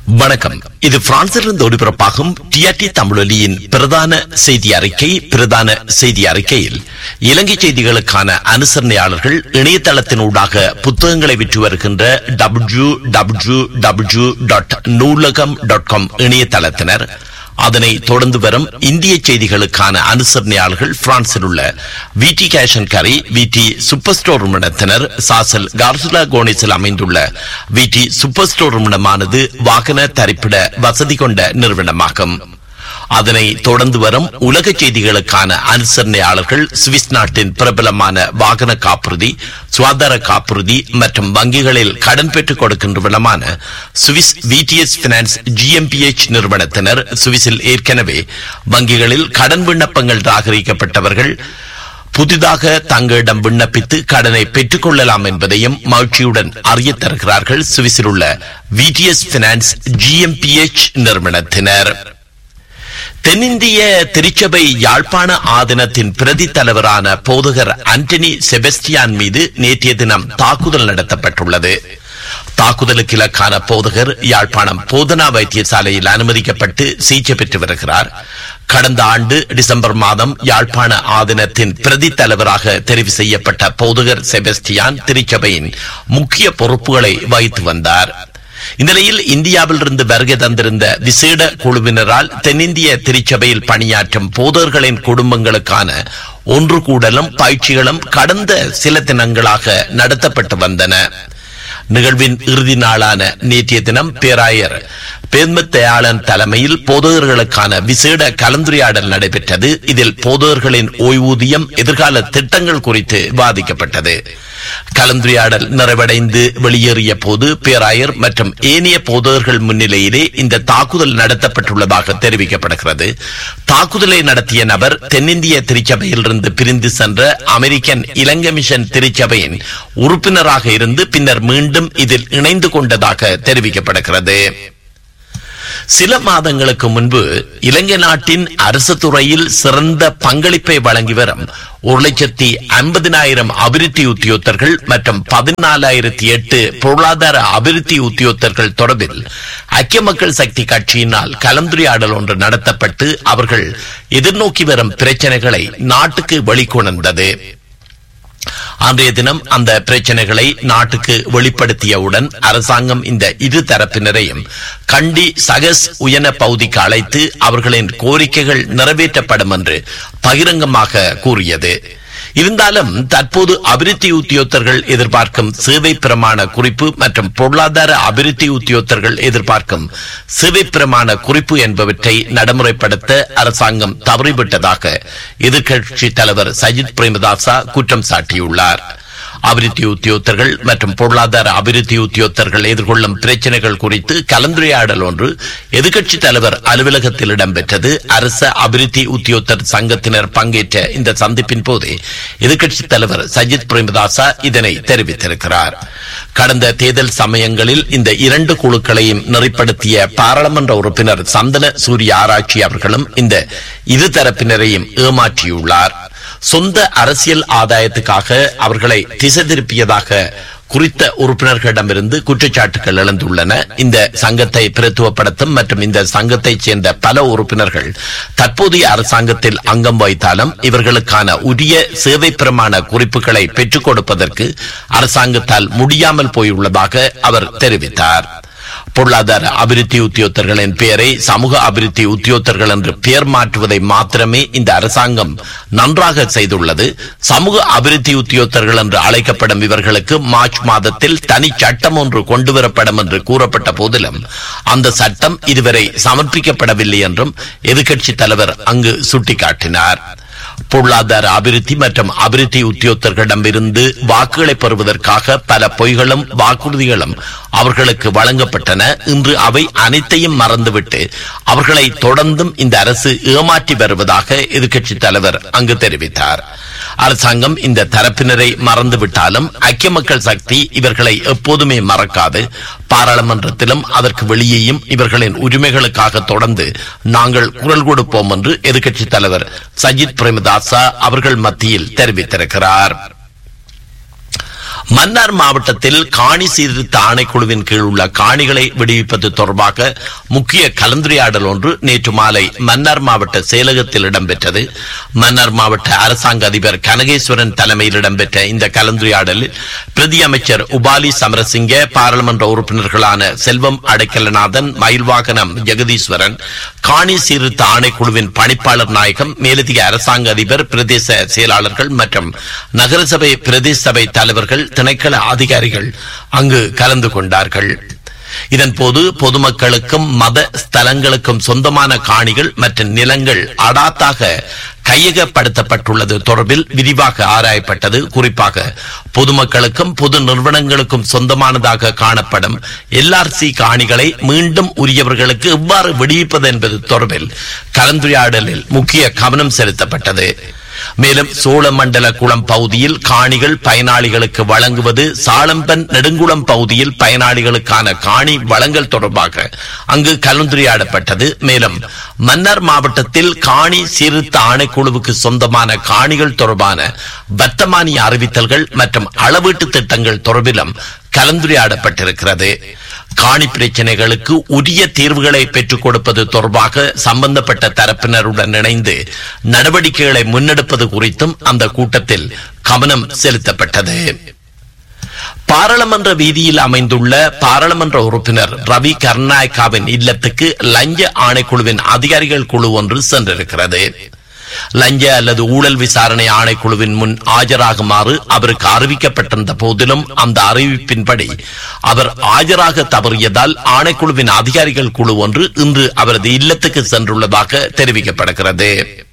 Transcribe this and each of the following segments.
வணக்கம் இது பிரான்சிலிருந்து ஒளிபரப்பாகும் டிஆர்டி தமிழொலியின் பிரதான செய்தி அறிக்கை பிரதான செய்தி அறிக்கையில் இலங்கை செய்திகளுக்கான அனுசரணையாளர்கள் இணையதளத்தினூடாக புத்தகங்களை விற்று வருகின்ற W W W dot Noolaham dot com இணையதளத்தினர் அதனை தொடர்ந்து வரும் இந்திய செய்திகளுக்கான அனுசரணையாளர்கள் பிரான்சில் உள்ள விடி கேஷன் கரை விடி சூப்பர் ஸ்டோர் நிறுவனத்தினர் சாசல் கார்சுலா கோனிஸில் அமைந்துள்ள விடி சூப்பர் ஸ்டோர் நிறுவனமானது வாகன தரிப்பிட வசதி கொண்ட நிறுவனமாகும் அதனை தொடர்ந்து வரும் உலக செய்திகளுக்கான அனுசரணையாளர்கள் சுவிஸ் நாட்டின் பிரபலமான வாகன காப்புறுதி சுகாதார காப்புறுதி மற்றும் வங்கிகளில் கடன் பெற்றுக் கொடுக்கின்ற விடமான சுவிஸ் விடிஎஸ் பினான்ஸ் ஜிஎம்பிஎச் நிறுவனத்தினர் சுவிஸில் ஏற்கனவே வங்கிகளில் கடன் விண்ணப்பங்கள் ராகரிக்கப்பட்டவர்கள் புதிதாக தங்களிடம் விண்ணப்பித்து கடனை பெற்றுக் கொள்ளலாம் என்பதையும் மகிழ்ச்சியுடன் அறிய தருகிறார்கள் சுவிஸில் உள்ள விடிஎஸ் பினான்ஸ் ஜிஎம்பிஎச் நிறுவனத்தினர் தென்னிந்திய திருச்சபை யாழ்ப்பாண ஆதீனத்தின் பிரதி தலைவரான போதகர் ஆண்டனி செபஸ்டியான் மீது நேற்றைய தினம் தாக்குதல் நடத்தப்பட்டுள்ளது தாக்குதலுக்கு இலக்கான போதகர் யாழ்ப்பாணம் போதனா வைத்தியசாலையில் அனுமதிக்கப்பட்டு சிகிச்சை பெற்று வருகிறார் கடந்த ஆண்டு டிசம்பர் மாதம் யாழ்ப்பாண ஆதீனத்தின் பிரதி தலைவராக தெரிவு செய்யப்பட்ட போதகர் செபஸ்டியான் திருச்சபையின் முக்கிய பொறுப்புகளை வகித்து வந்தார் இந்நிலையில் இந்தியாவில் இருந்து வருகை தந்திருந்த விசேட குழுவினரால் தென்னிந்திய திருச்சபையில் பணியாற்றும் போதர்களின் குடும்பங்களுக்கான ஒன்று கூடலும் பயிற்சிகளும் கடந்த சில தினங்களாக நடத்தப்பட்டு வந்தன நிகழ்வின் இறுதி நாளான நேற்றைய தினம் பேராயர் பேர்மத்தயாளன் தலைமையில் போதகர்களுக்கான விசேட கலந்துரையாடல் நடைபெற்றது இதில் போதகர்களின் ஓய்வூதியம் எதிர்கால திட்டங்கள் குறித்து விவாதிக்கப்பட்டது கலந்துரையாடல் நிறைவடைந்து வெளியேறிய போது பேராயர் மற்றும் ஏனைய போதகர்கள் முன்னிலையிலே இந்த தாக்குதல் நடத்தப்பட்டுள்ளதாக தெரிவிக்கப்படுகிறது தாக்குதலை நடத்திய நபர் தென்னிந்திய திருச்சபையிலிருந்து பிரிந்து சென்ற அமெரிக்கன் இலங்கை மிஷன் திருச்சபையின் உறுப்பினராக இருந்து பின்னர் மீண்டும் இதில் இணைந்து கொண்டதாக தெரிவிக்கப்படுகிறது சில மாதங்களுக்கு முன்பு இலங்கை நாட்டின் அரசு துறையில் சிறந்த பங்களிப்பை வழங்கி வரும் ஒரு லட்சத்தி ஐம்பதினாயிரம் அபிவிருத்தி உத்தியோகத்தர்கள் மற்றும் பதினாலாயிரத்தி எட்டு பொருளாதார அபிவிருத்தி உத்தியோகத்தர்கள் தொடர்பில் ஐக்கிய மக்கள் சக்தி கட்சியினால் கலந்துரையாடல் ஒன்று நடத்தப்பட்டு அவர்கள் எதிர்நோக்கி வரும் பிரச்சனைகளை நாட்டுக்கு வெளிக்கொணர்ந்தது அன்றைய தினம் அந்த பிரச்சனைகளை நாட்டுக்கு வெளிப்படுத்தியவுடன் அரசாங்கம் இந்த இரு தரப்பினரையும் கண்டி சகஸ் உயன பகுதிக்கு அழைத்து அவர்களின் கோரிக்கைகள் நிறைவேற்றப்படும் என்று பகிரங்கமாக கூறியது இருந்தாலும் தற்போது அபிவிருத்தி உத்தியோகத்தர்கள் எதிர்பார்க்கும் சேவை பிரமாண குறிப்பு மற்றும் பொருளாதார அபிவிருத்தி உத்தியோகத்தர்கள் எதிர்பார்க்கும் சேவை பிரமாண குறிப்பு என்பவற்றை நடைமுறைப்படுத்த அரசாங்கம் தவறிவிட்டதாக எதிர்க்கட்சி தலைவர் சஜித் பிரேமதாசா குற்றம் சாட்டியுள்ளார் அபிவிருத்தி உத்தியோகத்தர்கள் மற்றும் பொருளாதார அபிவிருத்தி உத்தியோகத்தர்கள் எதிர்கொள்ளும் பிரச்சனைகள் குறித்து கலந்துரையாடல் ஒன்று எதிர்க்கட்சி தலைவர் அலுவலகத்தில் இடம்பெற்றது அரச அபிவிருத்தி உத்தியோகத்தர் சங்கத்தினர் பங்கேற்ற இந்த சந்திப்பின் போது எதிர்க்கட்சி தலைவர் சஜித் பிரேமதாசா இதனை தெரிவித்திருக்கிறார் கடந்த தேர்தல் சமயங்களில் இந்த இரண்டு குழுக்களையும் நெறிப்படுத்திய பாராளுமன்ற உறுப்பினர் சந்தன சூரிய ஆராய்ச்சி அவர்களும் இந்த இரு தரப்பினரையும் ஏமாற்றியுள்ளார் சொந்த அரசியல் ஆதாயத்துக்காக அவர்களை திசை திருப்பியதாக குறித்த உறுப்பினர்களிடமிருந்து குற்றச்சாட்டுகள் எழுந்துள்ளன இந்த சங்கத்தை பிரத்துவப்படுத்தும் மற்றும் இந்த சங்கத்தைச் சேர்ந்த பல உறுப்பினர்கள் தற்போதைய அரசாங்கத்தில் அங்கம் வைத்தாலும் இவர்களுக்கான உரிய சேவை பிரமாண குறிப்புகளை பெற்றுக் கொடுப்பதற்கு அரசாங்கத்தால் முடியாமல் போயுள்ளதாக அவர் தெரிவித்தார் பொருளாதார அபிவிருத்தி உத்தியோகத்தர்களின் பெயரை சமூக அபிவிருத்தி உத்தியோகத்தர்கள் என்று பெயர் மாற்றுவதை மாத்திரமே இந்த அரசாங்கம் நன்றாக செய்துள்ளது சமூக அபிவிருத்தி உத்தியோகத்தர்கள் என்று அழைக்கப்படும் இவர்களுக்கு மார்ச் மாதத்தில் தனி சட்டம் ஒன்று கொண்டுவரப்படும் என்று கூறப்பட்ட போதிலும் அந்த சட்டம் இதுவரை சமர்ப்பிக்கப்படவில்லை என்றும் எதிர்க்கட்சி தலைவர் அங்கு சுட்டிக்காட்டினார் பொருளாதார அபிவிருத்தி மற்றும் அபிவிருத்தி உத்தியோகத்தர்களிடமிருந்து வாக்குகளை பெறுவதற்காக பல பொய்களும் வாக்குறுதிகளும் அவர்களுக்கு வழங்கப்பட்டன இன்று அவை அனைத்தையும் மறந்துவிட்டு அவர்களை தொடர்ந்தும் இந்த அரசு ஏமாற்றி வருவதாக எதிர்க்கட்சி தலைவர் அங்கு தெரிவித்தார் அரசாங்கம் இந்த தரப்பினரை மறந்துவிட்டாலும் ஐக்கிய மக்கள் சக்தி இவர்களை எப்போதுமே மறக்காது பாராளுமன்றத்திலும் அதற்கு வெளியேயும் இவர்களின் உரிமைகளுக்காக தொடர்ந்து நாங்கள் குரல் கொடுப்போம் என்று எதிர்க்கட்சித் தலைவர் சஜித் பிரேமதாசா அவர்கள் மத்தியில் தெரிவித்திருக்கிறார் மன்னார் மாவட்டத்தில் காணி சீர்திருத்த ஆணைக்குழுவின் கீழ் உள்ள காணிகளை விடுவிப்பது தொடர்பாக முக்கிய கலந்துரையாடல் ஒன்று நேற்று மாலை மன்னார் மாவட்ட செயலகத்தில் இடம்பெற்றது மன்னார் மாவட்ட அரசாங்க அதிபர் கனகேஸ்வரன் தலைமையில் இடம்பெற்ற இந்த கலந்துரையாடலில் பிரதி அமைச்சர் உபாலி சமரசிங்க பாராளுமன்ற உறுப்பினர்களான செல்வம் அடைக்கலநாதன் மயில்வாகனம் ஜெகதீஸ்வரன் காணி சீர்திருத்த ஆணைக்குழுவின் பணிப்பாளர் நாயகம் மேலதிக அரசாங்க அதிபர் பிரதேச செயலாளர்கள் மற்றும் நகரசபை பிரதேச சபை தலைவர்கள் திணைக்கள அதிகாரிகள் அங்கு கலந்து கொண்டார்கள் இதன்போது பொதுமக்களுக்கும் மத ஸ்தலங்களுக்கும் சொந்தமான காணிகள் மற்றும் நிலங்கள் அடாத்தாக கையகப்படுத்தப்பட்டுள்ளது தொடர்பில் விரிவாக ஆராயப்பட்டது குறிப்பாக பொதுமக்களுக்கும் பொது நிறுவனங்களுக்கும் சொந்தமானதாக காணப்படும் எல்ஆர்சி காணிகளை மீண்டும் உரியவர்களுக்கு எவ்வாறு விடுவிப்பது என்பது தொடர்பில் கலந்துரையாடலில் முக்கிய கவனம் செலுத்தப்பட்டது மேலும் சோழமண்டல குளம் பகுதியில் காணிகள் பயனாளிகளுக்கு வழங்குவது சாளம்பன் நெடுங்குளம் பகுதியில் பயனாளிகளுக்கான காணி வழங்கல் தொடர்பாக அங்கு கலந்துரையாடப்பட்டது மேலும் மன்னார் மாவட்டத்தில் காணி சீர்திருத்த ஆணைக்குழுவுக்கு சொந்தமான காணிகள் தொடர்பான வர்த்தமானிய அறிவித்தல்கள் மற்றும் அளவீட்டு திட்டங்கள் தொடர்பிலும் கலந்துரையாடப்பட்டிருக்கிறது காணி பிரச்சனைகளுக்கு உரிய தீர்வுகளை பெற்றுக் கொடுப்பது தொடர்பாக சம்பந்தப்பட்ட தரப்பினருடன் இணைந்து நடவடிக்கைகளை முன்னெடுப்பது குறித்தும் அந்த கூட்டத்தில் கவனம் செலுத்தப்பட்டது பாராளுமன்ற வீதியில் அமைந்துள்ள பாராளுமன்ற உறுப்பினர் ரவி கர்நாயக்காவின் இல்லத்துக்கு லஞ்ச ஆணைக்குழுவின் அதிகாரிகள் குழு ஒன்று சென்றிருக்கிறது லஞ்ச அல்லது ஊழல் விசாரணை ஆணைக்குழுவின் முன் ஆஜராகுமாறு அவருக்கு அறிவிக்கப்பட்டிருந்த போதிலும் அந்த அறிவிப்பின்படி அவர் ஆஜராக தவறியதால் ஆணைக்குழுவின் அதிகாரிகள் குழு ஒன்று இன்று அவரது இல்லத்துக்கு சென்றுள்ளதாக தெரிவிக்கப்படுகிறது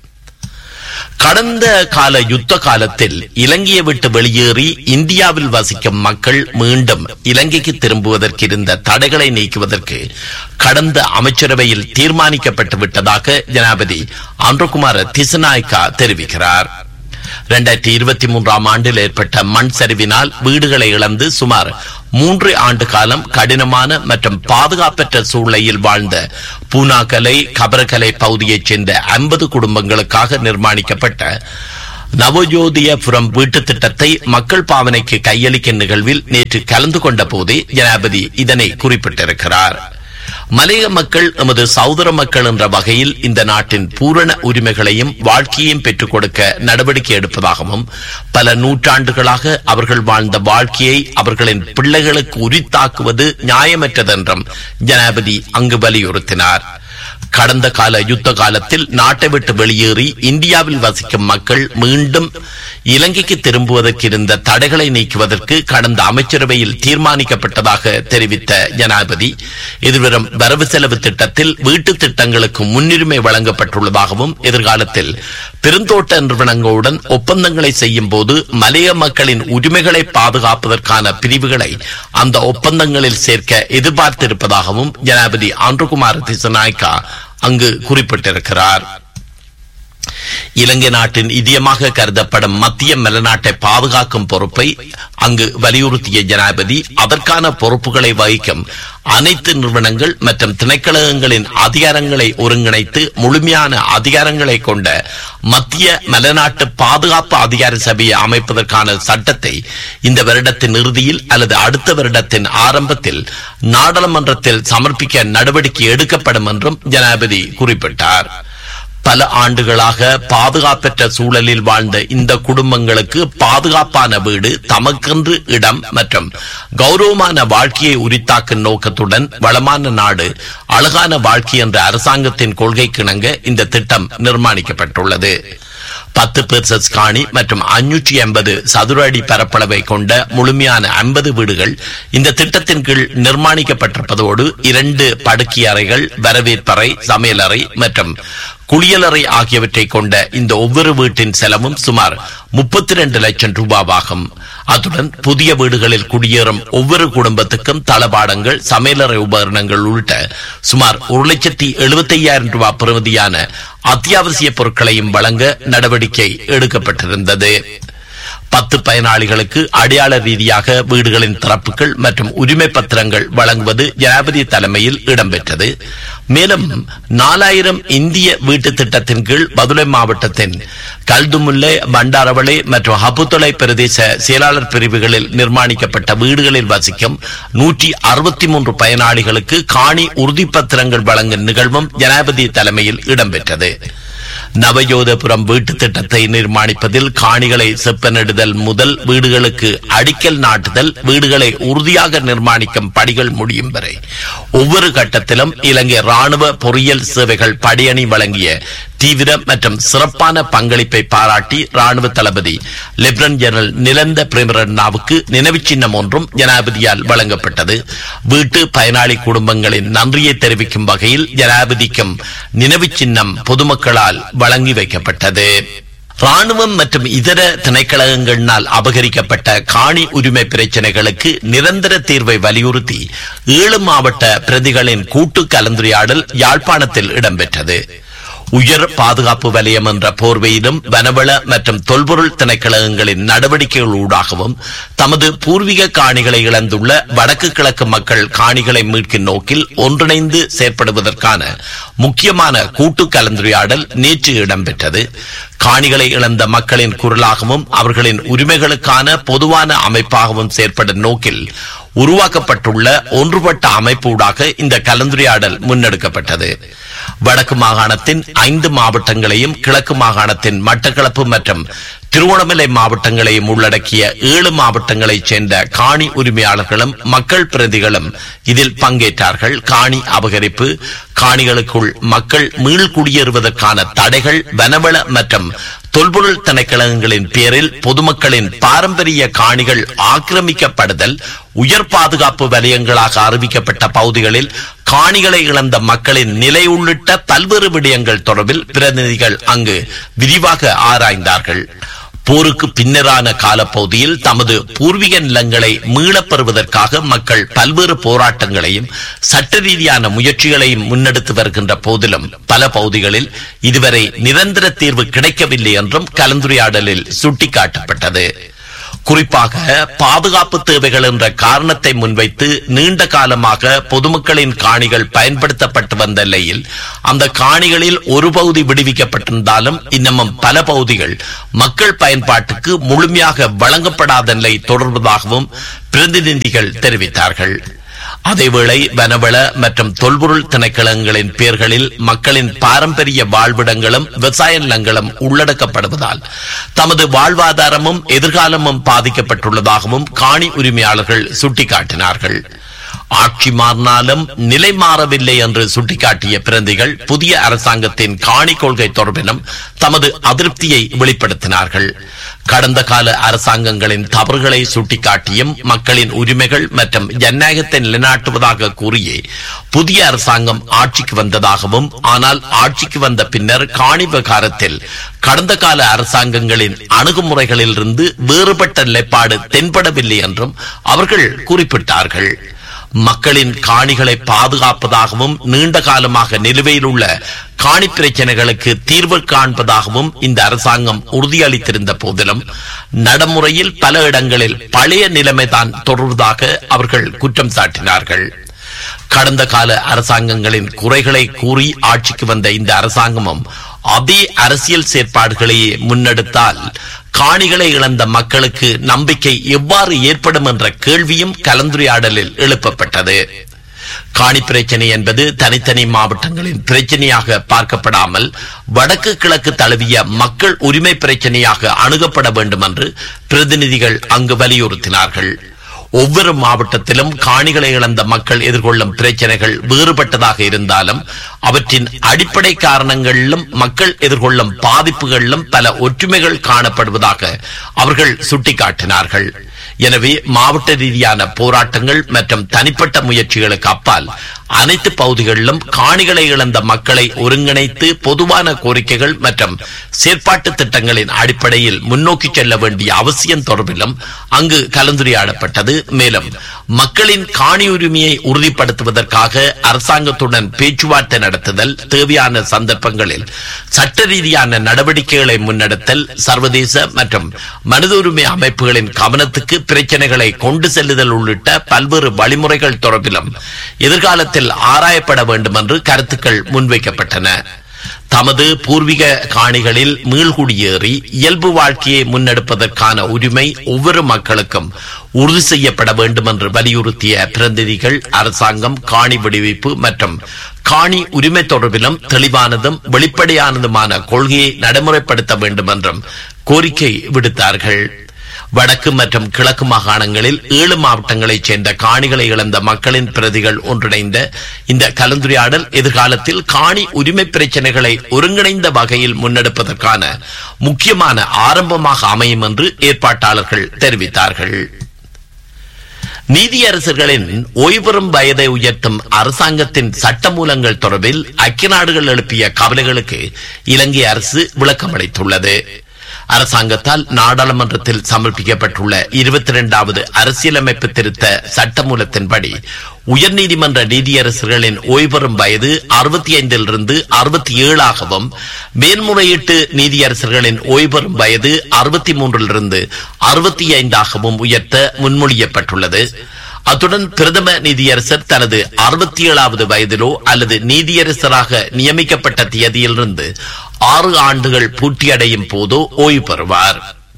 கடந்த கால யுத்த காலத்தில் இலங்கையை விட்டு வெளியேறி இந்தியாவில் வசிக்கும் மக்கள் மீண்டும் இலங்கைக்கு திரும்புவதற்கு இருந்த தடைகளை நீக்குவதற்கு கடந்த அமைச்சரவையில் தீர்மானிக்கப்பட்டு விட்டதாக ஜனாபதி அன்றகுமார திசநாயக்கா தெரிவிக்கிறார் இரண்டாயிரத்தி இருபத்தி மூன்றாம் ஆண்டில் ஏற்பட்ட மண் சரிவினால் வீடுகளை இழந்து சுமார் மூன்று ஆண்டு காலம் கடினமான மற்றும் பாதுகாப்பற்ற சூழ்நிலையில் வாழ்ந்த பூனாகலை கபரகலை பகுதியைச் சேர்ந்த ஐம்பது குடும்பங்களுக்காக நிர்மாணிக்கப்பட்ட நவஜோதியபுரம் வீட்டு திட்டத்தை மக்கள் பாவனைக்கு கையளிக்கும் நிகழ்வில் நேற்று கலந்து கொண்ட போதே ஜனாபதி இதனை குறிப்பிட்டிருக்கிறார் மலைய மக்கள் எமது சகோதர மக்கள் என்ற வகையில் இந்த நாட்டின் பூரண உரிமைகளையும் வாழ்க்கையையும் பெற்றுக் கொடுக்க நடவடிக்கை எடுப்பதாகவும் பல நூற்றாண்டுகளாக அவர்கள் வாழ்ந்த வாழ்க்கையை அவர்களின் பிள்ளைகளுக்கு உரித்தாக்குவது நியாயமற்றதென்றும் ஜனாபதி அங்கு வலியுறுத்தினார் கடந்த கால யுத்த காலத்தில் நாட்டை விட்டு வெளியேறி இந்தியாவில் வசிக்கும் மக்கள் மீண்டும் இலங்கைக்கு திரும்புவதற்கு இருந்த தடைகளை நீக்குவதற்கு கடந்த அமைச்சரவையில் தீர்மானிக்கப்பட்டதாக தெரிவித்த ஜனாதிபதி எதிர்வரும் வரவு செலவு திட்டத்தில் வீட்டு திட்டங்களுக்கு முன்னுரிமை வழங்கப்பட்டுள்ளதாகவும் எதிர்காலத்தில் பெருந்தோட்ட நிறுவனங்களுடன் ஒப்பந்தங்களை செய்யும் போது மலைய மக்களின் உரிமைகளை பாதுகாப்பதற்கான பிரிவுகளை அந்த ஒப்பந்தங்களில் சேர்க்க எதிர்பார்த்திருப்பதாகவும் ஜனாதிபதி ஆண்டுகுமார் திசநாயக்கா அங்கு குறிப்பிட்டிருக்கிறார் இலங்கை நாட்டின் இதயமாக கருதப்படும் மத்திய மலைநாட்டை பாதுகாக்கும் பொறுப்பை அங்கு வலியுறுத்திய ஜனாதிபதி அதற்கான பொறுப்புகளை வகிக்கும் அனைத்து நிறுவனங்கள் மற்றும் திணைக்களகங்களின் அதிகாரங்களை ஒருங்கிணைத்து முழுமையான அதிகாரங்களை கொண்ட மத்திய மலைநாட்டு பாதுகாப்பு அதிகார சபையை அமைப்பதற்கான சட்டத்தை இந்த வருடத்தின் இறுதியில் அல்லது அடுத்த வருடத்தின் ஆரம்பத்தில் நாடாளுமன்றத்தில் சமர்ப்பிக்க நடவடிக்கை எடுக்கப்படும் என்றும் ஜனாதிபதி குறிப்பிட்டார் பல ஆண்டுகளாக பாதுகாப்பற்ற சூழலில் வாழ்ந்த இந்த குடும்பங்களுக்கு பாதுகாப்பான வீடு தமக்கென்று இடம் மற்றும் கௌரவமான வாழ்க்கையை உரித்தாக்கும் நோக்கத்துடன் வளமான நாடு அழகான வாழ்க்கை என்ற அரசாங்கத்தின் கொள்கைக்கிணங்க இந்த திட்டம் நிர்மாணிக்கப்பட்டுள்ளது பத்து பெர்சஸ் காணி மற்றும் அஞ்சூற்றி எண்பது சதுர அடி பரப்பளவை கொண்ட முழுமையான ஐம்பது வீடுகள் இந்த திட்டத்தின் கீழ் நிர்மாணிக்கப்பட்டிருப்பதோடு இரண்டு படுக்கை அறைகள் வரவேற்பறை சமையலறை மற்றும் குளியலறை ஆகியவற்றை கொண்ட இந்த ஒவ்வொரு வீட்டின் செலவும் சுமார் முப்பத்தி இரண்டு லட்சம் ரூபாவாகும் அத்துடன் புதிய வீடுகளில் குடியேறும் ஒவ்வொரு குடும்பத்துக்கும் தளபாடங்கள் சமையலறை உபகரணங்கள் உள்ளிட்ட சுமார் ஒரு லட்சத்தி எழுபத்தி ஐயாயிரம் ரூபாய் பெறுமதியான அத்தியாவசிய பொருட்களையும் வழங்க நடவடிக்கை எடுக்கப்பட்டிருந்தது பத்து பயனாளிகளுக்கு அடையாள ரீதியாக வீடுகளின் திறப்புகள் மற்றும் உரிமை பத்திரங்கள் வழங்குவது ஜனாபதி தலைமையில் இடம்பெற்றது மேலும் நாலாயிரம் இந்திய வீட்டு திட்டத்தின் கீழ் பதுளை மாவட்டத்தின் கல்துமுல்லை பண்டாரவளை மற்றும் ஹபுத்தொலை பிரதேச செயலாளர் பிரிவுகளில் நிர்மாணிக்கப்பட்ட வீடுகளில் வசிக்கும் நூற்றி அறுபத்தி மூன்று பயனாளிகளுக்கு காணி உறுதிப்பத்திரங்கள் வழங்கும் நிகழ்வும் ஜனாபதி தலைமையில் இடம்பெற்றது நவயோதபுரம் வீட்டு திட்டத்தை நிர்மாணிப்பதில் காணிகளை செப்பனிடுதல் முதல் வீடுகளுக்கு அடிக்கல் நாட்டுதல் வீடுகளை உறுதியாக நிர்மாணிக்கும் படிகள் முடியும் வரை ஒவ்வொரு கட்டத்திலும் இலங்கை ராணுவ பொறியியல் சேவைகள் படியணி வழங்கிய தீவிர மற்றும் சிறப்பான பங்களிப்பை பாராட்டி ராணுவ தளபதி லெப்டினன்ட் ஜெனரல் நிலந்த பிரேமரண்ணாவுக்கு நினைவு சின்னம் ஒன்றும் ஜனாதிபதியால் வழங்கப்பட்டது வீட்டு பயனாளி குடும்பங்களின் நன்றியை தெரிவிக்கும் வகையில் ஜனாதிபதிக்கும் நினைவு சின்னம் பொதுமக்களால் வழங்கி வைக்கப்பட்டது ராணுவம் மற்றும் இதர திணைக்களங்களினால் அபகரிக்கப்பட்ட காணி உரிமை பிரச்சனைகளுக்கு நிரந்தர தீர்வை வலியுறுத்தி ஏழு மாவட்ட பிரதிகளின் கூட்டு கலந்துரையாடல் யாழ்ப்பாணத்தில் இடம்பெற்றது உயர் பாதுகாப்பு வலயம் என்ற போர்வையிலும் வனவள மற்றும் தொல்பொருள் திணைக்களங்களின் நடவடிக்கைகளூடாகவும் தமது பூர்வீக காணிகளை இழந்துள்ள வடக்கு கிழக்கு மக்கள் காணிகளை மீட்கும் நோக்கில் ஒன்றிணைந்து செயற்படுவதற்கான முக்கியமான கூட்டு கலந்துரையாடல் நேற்று இடம்பெற்றது காணிகளை இழந்த மக்களின் குரலாகவும் அவர்களின் உரிமைகளுக்கான பொதுவான அமைப்பாகவும் செயற்படும் நோக்கில் உருவாக்கப்பட்டுள்ள ஒன்றுபட்ட அமைப்பூடாக இந்த கலந்துரையாடல் முன்னெடுக்கப்பட்டது வடக்கு மாகாணத்தின் ஐந்து மாவட்டங்களையும் கிழக்கு மாகாணத்தின் மட்டக்களப்பு மற்றும் திருவண்ணாமலை மாவட்டங்களையும் உள்ளடக்கிய ஏழு மாவட்டங்களைச் சேர்ந்த காணி உரிமையாளர்களும் மக்கள் பிரதிகளும் இதில் பங்கேற்றார்கள் காணி அபகரிப்பு காணிகளுக்குள் மக்கள் மீள் குடியேறுவதற்கான தடைகள் வனவள மற்றும் தொல்பொருள் திணைக்களங்களின் பேரில் பொதுமக்களின் பாரம்பரிய காணிகள் ஆக்கிரமிக்கப்படுதல் உயர் பாதுகாப்பு வலயங்களாக அறிவிக்கப்பட்ட பகுதிகளில் காணிகளை இழந்த மக்களின் நிலை உள்ளிட்ட பல்வேறு விடயங்கள் தொடர்பில் பிரதிநிதிகள் அங்கு விரிவாக ஆராய்ந்தார்கள் போருக்கு பின்னரான காலப்பகுதியில் தமது பூர்வீக நிலங்களை மீளப் பெறுவதற்காக மக்கள் பல்வேறு போராட்டங்களையும் சட்ட ரீதியான முயற்சிகளையும் முன்னெடுத்து வருகின்ற போதிலும் பல பகுதிகளில் இதுவரை நிரந்தர தீர்வு கிடைக்கவில்லை என்றும் கலந்துரையாடலில் சுட்டிக்காட்டப்பட்டது குறிப்பாக பாதுகாப்பு தேவைகள் என்ற காரணத்தை முன்வைத்து நீண்ட காலமாக பொதுமக்களின் காணிகள் பயன்படுத்தப்பட்டு வந்த நிலையில் அந்த காணிகளில் ஒரு பகுதி விடுவிக்கப்பட்டிருந்தாலும் இன்னமும் பல பகுதிகள் மக்கள் பயன்பாட்டுக்கு முழுமையாக வழங்கப்படாத நிலை தொடர்வதாகவும் பிரதிநிதிகள் தெரிவித்தார்கள் அதேவேளை வனவள மற்றும் தொல்பொருள் திணைக்களங்களின் பேர்களில் மக்களின் பாரம்பரிய வாழ்விடங்களும் விவசாய நிலங்களும் உள்ளடக்கப்படுவதால் தமது வாழ்வாதாரமும் எதிர்காலமும் பாதிக்கப்பட்டுள்ளதாகவும் காணி உரிமையாளர்கள் சுட்டிக்காட்டினார்கள் ஆட்சி மாறினாலும் நிலை மாறவில்லை என்று சுட்டிக்காட்டிய பிரதிகள் புதிய அரசாங்கத்தின் காணி கொள்கை தொடர்பிலும் தமது அதிருப்தியை வெளிப்படுத்தினார்கள் கடந்த கால அரசாங்கங்களின் தவறுகளை சுட்டிக்காட்டியும் மக்களின் உரிமைகள் மற்றும் ஜனநாயகத்தை நிலைநாட்டுவதாக கூறியே புதிய அரசாங்கம் ஆட்சிக்கு வந்ததாகவும் ஆனால் ஆட்சிக்கு வந்த பின்னர் காணி விவகாரத்தில் கடந்த கால அரசாங்கங்களின் அணுகுமுறைகளிலிருந்து வேறுபட்ட நிலைப்பாடு தென்படவில்லை என்றும் அவர்கள் குறிப்பிட்டார்கள் மக்களின் காணிகளை பாதுகாப்பதாகவும் நீண்ட காலமாக நிலுவையில் உள்ள காணி பிரச்சனைகளுக்கு தீர்வு காண்பதாகவும் இந்த அரசாங்கம் உறுதியளித்திருந்த போதிலும் நடைமுறையில் பல இடங்களில் பழைய நிலைமைதான் தொடர்வதாக அவர்கள் குற்றம் சாட்டினார்கள் கடந்த கால அரசாங்கங்களின் குறைகளை கூறி ஆட்சிக்கு வந்த இந்த அரசாங்கமும் அதே அரசியல் செயற்பாடுகளையே முன்னெடுத்தால் காணிகளை இழந்த மக்களுக்கு நம்பிக்கை எவ்வாறு ஏற்படும் என்ற கேள்வியும் கலந்துரையாடலில் எழுப்பப்பட்டது காணி பிரச்சனை என்பது தனித்தனி மாவட்டங்களின் பிரச்சனையாக பார்க்கப்படாமல் வடக்கு கிழக்கு தழுவிய மக்கள் உரிமை பிரச்சனையாக அணுகப்பட வேண்டும் என்று பிரதிநிதிகள் அங்கு வலியுறுத்தினார்கள் ஒவ்வொரு மாவட்டத்திலும் காணிகளை இழந்த மக்கள் எதிர்கொள்ளும் பிரச்சனைகள் வேறுபட்டதாக இருந்தாலும் அவற்றின் அடிப்படை காரணங்களிலும் மக்கள் எதிர்கொள்ளும் பாதிப்புகளிலும் பல ஒற்றுமைகள் காணப்படுவதாக அவர்கள் சுட்டிக்காட்டினார்கள் எனவே மாவட்ட ரீதியான போராட்டங்கள் மற்றும் தனிப்பட்ட முயற்சிகளுக்கு அப்பால் அனைத்து பகுதிகளிலும் காணிகளை இழந்த மக்களை ஒருங்கிணைத்து பொதுவான கோரிக்கைகள் மற்றும் செயற்பாட்டு திட்டங்களின் அடிப்படையில் முன்னோக்கி செல்ல வேண்டிய அவசியம் தொடர்பிலும் அங்கு கலந்துரையாடப்பட்டது மேலும் மக்களின் காணி உரிமையை உறுதிப்படுத்துவதற்காக அரசாங்கத்துடன் பேச்சுவார்த்தை நடத்துதல் தேவையான சந்தர்ப்பங்களில் சட்ட ரீதியான நடவடிக்கைகளை முன்னெடுத்தல் சர்வதேச மற்றும் மனித உரிமை அமைப்புகளின் கவனத்துக்கு பிரச்சனைகளை கொண்டு செல்லுதல் உள்ளிட்ட பல்வேறு வழிமுறைகள் தொடர்பிலும் எதிர்காலத்தில் ஆராயப்பட வேண்டும் என்று கருத்துக்கள் முன்வைக்கப்பட்டன தமது பூர்வீக காணிகளில் மீள்குடியேறி இயல்பு வாழ்க்கையை முன்னெடுப்பதற்கான உரிமை ஒவ்வொரு மக்களுக்கும் உறுதி செய்யப்பட வேண்டும் என்று வலியுறுத்திய பிரதிநிதிகள் அரசாங்கம் காணி விடுவிப்பு மற்றும் காணி உரிமை தொடர்பிலும் தெளிவானதும் வெளிப்படையானதுமான கொள்கையை நடைமுறைப்படுத்த வேண்டும் என்றும் கோரிக்கை விடுத்தார்கள் வடக்கு மற்றும் கிழக்கு மாகாணங்களில் ஏழு மாவட்டங்களைச் சேர்ந்த காணிகளை இழந்த மக்களின் பிரதிகள் ஒன்றிணைந்த இந்த கலந்துரையாடல் எதிர்காலத்தில் காணி உரிமை பிரச்சனைகளை ஒருங்கிணைந்த வகையில் முன்னெடுப்பதற்கான முக்கியமான ஆரம்பமாக அமையும் என்று ஏற்பாட்டாளர்கள் தெரிவித்தார்கள் நீதியரசர்களின் ஓய்வெறும் வயதை உயர்த்தும் அரசாங்கத்தின் சட்டமூலங்கள் தொடர்பில் ஐக்கிய நாடுகள் எழுப்பிய கவலைகளுக்கு இலங்கை அரசு விளக்கமளித்துள்ளது அரசாங்கத்தால் நாடாளுமன்றத்தில் சமர்ப்பிக்கப்பட்டுள்ள இருபத்தி இரண்டாவது அரசியலமைப்பு திருத்த சட்டமூலத்தின்படி உயர்நீதிமன்ற நீதியரசர்களின் ஓய்வெறும் வயது அறுபத்தி ஐந்திலிருந்து அறுபத்தி ஏழாகவும் மேன்முறையீட்டு நீதியரசர்களின் ஓய்வெறும் வயது அறுபத்தி மூன்றிலிருந்து அறுபத்தி ஐந்தாகவும் உயர்த்த முன்மொழியப்பட்டுள்ளது அத்துடன் பிரதம நீதியரசர் தனது அறுபத்தி ஏழாவது வயதிலோ அல்லது நீதியரசராக நியமிக்கப்பட்ட தேதியிலிருந்து ஆறு ஆண்டுகள் பூர்த்தியடையும் போதோ ஓய்வு பெறுவார்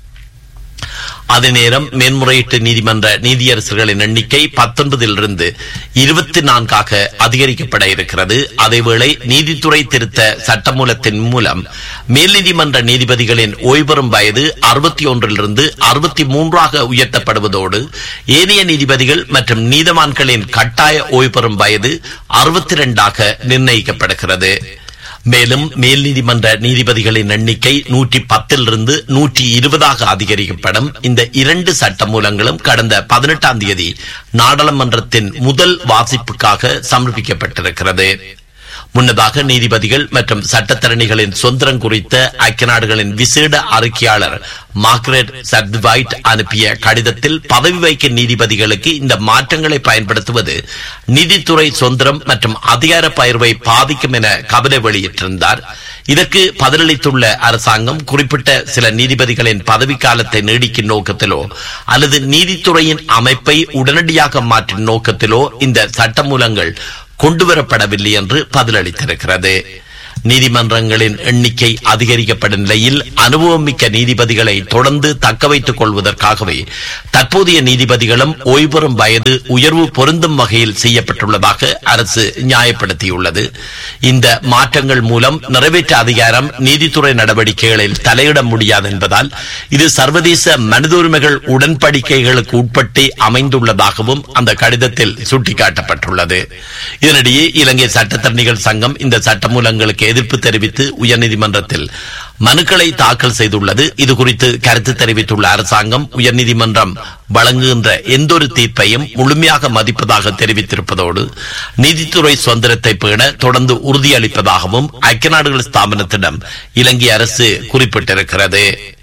அதே நேரம் மேன்முறையீட்டு நீதிமன்ற நீதியரசர்களின் எண்ணிக்கை பத்தொன்பதிலிருந்து இருபத்தி நான்காக அதிகரிக்கப்பட இருக்கிறது அதேவேளை நீதித்துறை திருத்த சட்டமூலத்தின் மூலம் மேல் நீதிமன்ற நீதிபதிகளின் ஓய்வெறும் வயது அறுபத்தி ஒன்றிலிருந்து அறுபத்தி மூன்றாக உயர்த்தப்படுவதோடு ஏனைய நீதிபதிகள் மற்றும் நீதவான்களின் கட்டாய ஓய்வெறும் வயது அறுபத்தி இரண்டாக நிர்ணயிக்கப்படுகிறது மேலும் மேல் நீதிமன்ற நீதிபதிகளின் எண்ணிக்கை நூற்றி பத்திலிருந்து நூற்றி இருபதாக அதிகரிக்கப்படும் இந்த இரண்டு சட்ட மூலங்களும் கடந்த பதினெட்டாம் தேதி நாடாளுமன்றத்தின் முதல் வாசிப்புக்காக சமர்ப்பிக்கப்பட்டிருக்கிறது முன்னதாக நீதிபதிகள் மற்றும் சட்டத்தரணிகளின் சுதந்திரம் குறித்த ஐக்கிய நாடுகளின் விசேட அறிக்கையாளர் மார்க்ரெட் சர்ட்வைட் அனுப்பிய கடிதத்தில் பதவி வகிக்கும் நீதிபதிகளுக்கு இந்த மாற்றங்களை பயன்படுத்துவது நீதித்துறை சுதந்திரம் மற்றும் அதிகார பயிர்வை பாதிக்கும் என கவலை வெளியிட்டிருந்தார் இதற்கு பதிலளித்துள்ள அரசாங்கம் குறிப்பிட்ட சில நீதிபதிகளின் பதவிக்காலத்தை நீடிக்கும் நோக்கத்திலோ அல்லது நீதித்துறையின் அமைப்பை உடனடியாக மாற்றும் நோக்கத்திலோ இந்த சட்டமூலங்கள் கொண்டுவரப்படவில்லை என்று பதிலளித்திருக்கிறது நீதிமன்றங்களின் எண்ணிக்கை அதிகரிக்கப்படும் நிலையில் அனுபவமிக்க நீதிபதிகளை தொடர்ந்து தக்க வைத்துக் கொள்வதற்காகவே தற்போதைய நீதிபதிகளும் ஓய்வெறும் வயது உயர்வு பொருந்தும் வகையில் செய்யப்பட்டுள்ளதாக அரசு நியாயப்படுத்தியுள்ளது இந்த மாற்றங்கள் மூலம் நிறைவேற்ற அதிகாரம் நீதித்துறை நடவடிக்கைகளில் தலையிட முடியாது என்பதால் இது சர்வதேச மனித உரிமைகள் உடன்படிக்கைகளுக்கு உட்பட்டே அமைந்துள்ளதாகவும் அந்த கடிதத்தில் சுட்டிக்காட்டப்பட்டுள்ளது இதனிடையே இலங்கை சட்டத்தரணிகள் சங்கம் இந்த சட்டமூலங்களுக்கு எதிர்ப்பு தெரிவித்து உயர்நீதிமன்றத்தில் மனுக்களை தாக்கல் செய்துள்ளது இது குறித்து கருத்து தெரிவித்துள்ள அரசாங்கம் உயர்நீதிமன்றம் வழங்குகின்ற எந்தொரு தீர்ப்பையும் முழுமையாக மதிப்பதாக தெரிவித்திருப்பதோடு நீதித்துறை சுதந்திரத்தை பேண தொடர்ந்து உறுதியளிப்பதாகவும் ஐக்கிய நாடுகள் ஸ்தாபனத்திடம் இலங்கை அரசு குறிப்பிட்டிருக்கிறது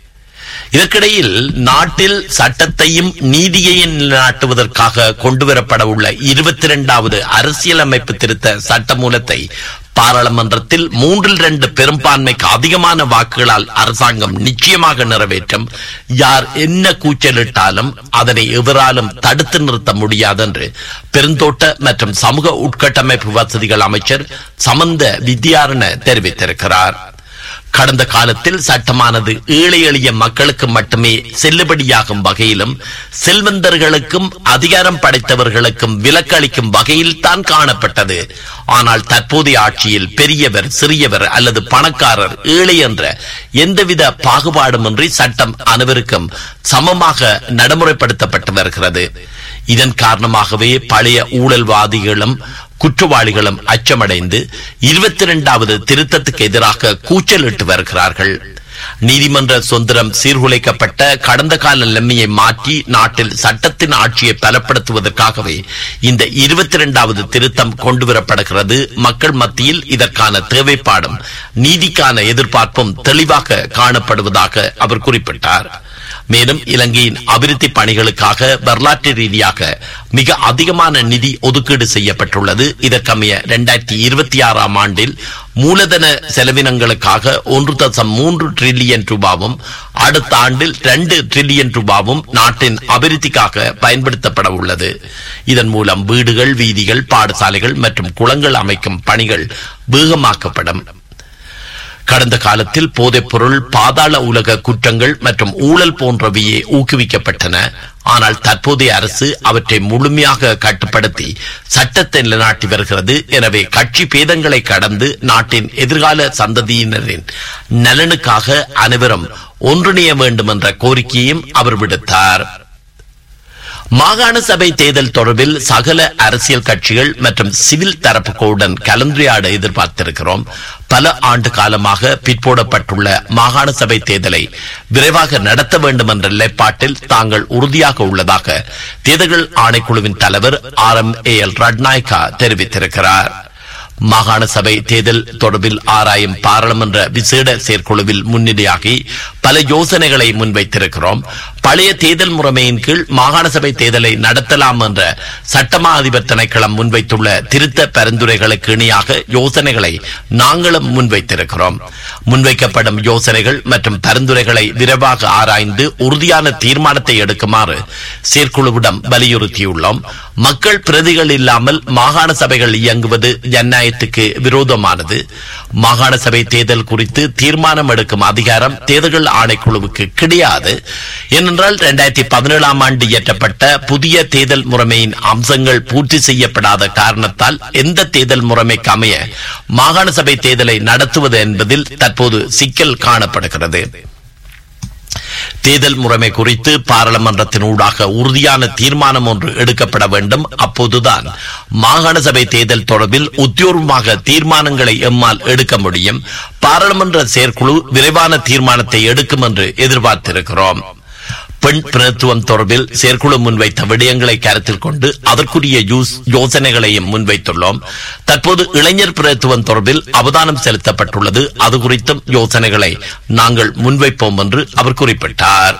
இதற்கிடையில் நாட்டில் சட்டத்தையும் நீதியையும் நிலைநாட்டுவதற்காக கொண்டுவரப்பட உள்ள இருபத்தி இரண்டாவது அரசியலமைப்பு திருத்த சட்டமூலத்தை பாராளுமன்றத்தில் மூன்றில் இரண்டு பெரும்பான்மைக்கு அதிகமான வாக்குகளால் அரசாங்கம் நிச்சயமாக நிறைவேற்றும் யார் என்ன கூச்சலிட்டாலும் அதனை எவராலும் தடுத்து நிறுத்த முடியாது என்று பெருந்தோட்ட மற்றும் சமூக உட்கட்டமைப்பு வசதிகள் அமைச்சர் சமந்த வித்யாரண தெரிவித்திருக்கிறார் கடந்த காலத்தில் சட்டமானது ஏழை எளிய மக்களுக்கு மட்டுமே செல்லுபடியாகும் வகையிலும் செல்வந்தர்களுக்கும் அதிகாரம் படைத்தவர்களுக்கும் விலக்களிக்கும் வகையில் தான் காணப்பட்டது ஆனால் தற்போதைய ஆட்சியில் பெரியவர் சிறியவர் அல்லது பணக்காரர் ஏழை என்ற எந்தவித பாகுபாடுமின்றி சட்டம் அனைவருக்கும் சமமாக நடைமுறைப்படுத்தப்பட்டு வருகிறது இதன் காரணமாகவே பழைய ஊழல்வாதிகளும் குற்றவாளிகளும் அச்சமடைந்து இருபத்தி இரண்டாவது திருத்தத்துக்கு எதிராக கூச்சலிட்டு வருகிறார்கள் நீதிமன்ற சுதந்திரம் சீர்குலைக்கப்பட்ட கடந்த கால நிலைமையை மாற்றி நாட்டில் சட்டத்தின் ஆட்சியை பலப்படுத்துவதற்காகவே இந்த இருபத்தி இரண்டாவது திருத்தம் கொண்டுவரப்படுகிறது மக்கள் மத்தியில் இதற்கான தேவைப்பாடும் நீதிக்கான எதிர்பார்ப்பும் தெளிவாக காணப்படுவதாக அவர் குறிப்பிட்டார் மேலும் இலங்கையின் அபிவிருத்தி பணிகளுக்காக வரலாற்று ரீதியாக மிக அதிகமான நிதி ஒதுக்கீடு செய்யப்பட்டுள்ளது இதற்கமைய இரண்டாயிரத்தி இருபத்தி ஆறாம் ஆண்டில் மூலதன செலவினங்களுக்காக ஒன்று தசம் மூன்று டிரில்லியன் ரூபாவும் அடுத்த ஆண்டில் இரண்டு டிரில்லியன் ரூபாவும் நாட்டின் அபிவிருத்திக்காக பயன்படுத்தப்பட உள்ளது இதன் மூலம் வீடுகள் வீதிகள் பாடசாலைகள் மற்றும் குளங்கள் அமைக்கும் பணிகள் வேகமாக்கப்படும் கடந்த காலத்தில் போதைப் பொருள் பாதாள உலக குற்றங்கள் மற்றும் ஊழல் போன்றவையே ஊக்குவிக்கப்பட்டன ஆனால் தற்போதைய அரசு அவற்றை முழுமையாக கட்டுப்படுத்தி சட்டத்தை நிலைநாட்டி வருகிறது எனவே கட்சி பேதங்களை கடந்து நாட்டின் எதிர்கால சந்ததியினரின் நலனுக்காக அனைவரும் ஒன்றிணைய வேண்டும் என்ற கோரிக்கையையும் அவர் விடுத்தார் மாகாண சபை தேர்தல் தொடர்பில் சகல அரசியல் கட்சிகள் மற்றும் சிவில் தரப்புகளுடன் கலந்துரையாட எதிர்பார்த்திருக்கிறோம் பல ஆண்டு காலமாக பிற்போடப்பட்டுள்ள மாகாண சபை தேர்தலை விரைவாக நடத்த வேண்டும் என்ற நிலைப்பாட்டில் தாங்கள் உறுதியாக உள்ளதாக தேர்தல்கள் ஆணைக்குழுவின் தலைவர் R M A L Ratnayake தெரிவித்திருக்கிறார் மாகாண சபை தேர்தல் தொடர்பில் ஆராயும் பாராளுமன்ற விசேட செயற்குழுவில் முன்னிலையாகி பல யோசனைகளை முன்வைத்திருக்கிறோம் பழைய தேர்தல் முறைமையின் கீழ் மாகாண சபை தேர்தலை நடத்தலாம் என்ற சட்டமா அதிபர் திணைக்களம் முன்வைத்துள்ள திருத்த பரிந்துரைகளுக்கு இணையாக யோசனைகளை நாங்களும் முன்வைத்திருக்கிறோம் முன்வைக்கப்படும் யோசனைகள் மற்றும் பரிந்துரைகளை விரைவாக ஆராய்ந்து உறுதியான தீர்மானத்தை எடுக்குமாறு செயற்குழுவிடம் வலியுறுத்தியுள்ளோம் மக்கள் பிரதிகள் இல்லாமல் மாகாண சபைகள் இயங்குவது ஜனநாயகத்துக்கு விரோதமானது மாகாண சபை தேர்தல் குறித்து தீர்மானம் எடுக்கும் அதிகாரம் தேர்தல்கள் ஆணைக்குழுவுக்கு கிடையாது ஏனென்றால் இரண்டாயிரத்தி பதினேழாம் ஆண்டு இயற்றப்பட்ட புதிய தேர்தல் முறைமையின் அம்சங்கள் பூர்த்தி செய்யப்படாத காரணத்தால் எந்த தேர்தல் முறைமைக்கு அமைய மாகாண சபை தேர்தலை நடத்துவது என்பதில் தற்போது சிக்கல் காணப்படுகிறது தேர்தல் முறைமை குறித்து பாராளுமன்றத்தினூடாக உறுதியான தீர்மானம் ஒன்று எடுக்கப்பட வேண்டும் அப்போதுதான் மாகாண சபை தேர்தல் தொடர்பில் உத்தியோகமாக தீர்மானங்களை எம்மால் எடுக்க முடியும் பாராளுமன்ற செயற்குழு விரைவான தீர்மானத்தை எடுக்கும் என்று எதிர்பார்த்திருக்கிறோம் பெண் பிரதித்துவம் தொடர்பில் செயற்குழு முன்வைத்த விடயங்களை கருத்தில் கொண்டு அதற்குரிய யோசனைகளையும் முன்வைத்துள்ளோம் தற்போது இளைஞர் பிரதித்துவம் தொடர்பில் அவதானம் செலுத்தப்பட்டுள்ளது அது குறித்தும் யோசனைகளை நாங்கள் முன்வைப்போம் என்று அவர் குறிப்பிட்டார்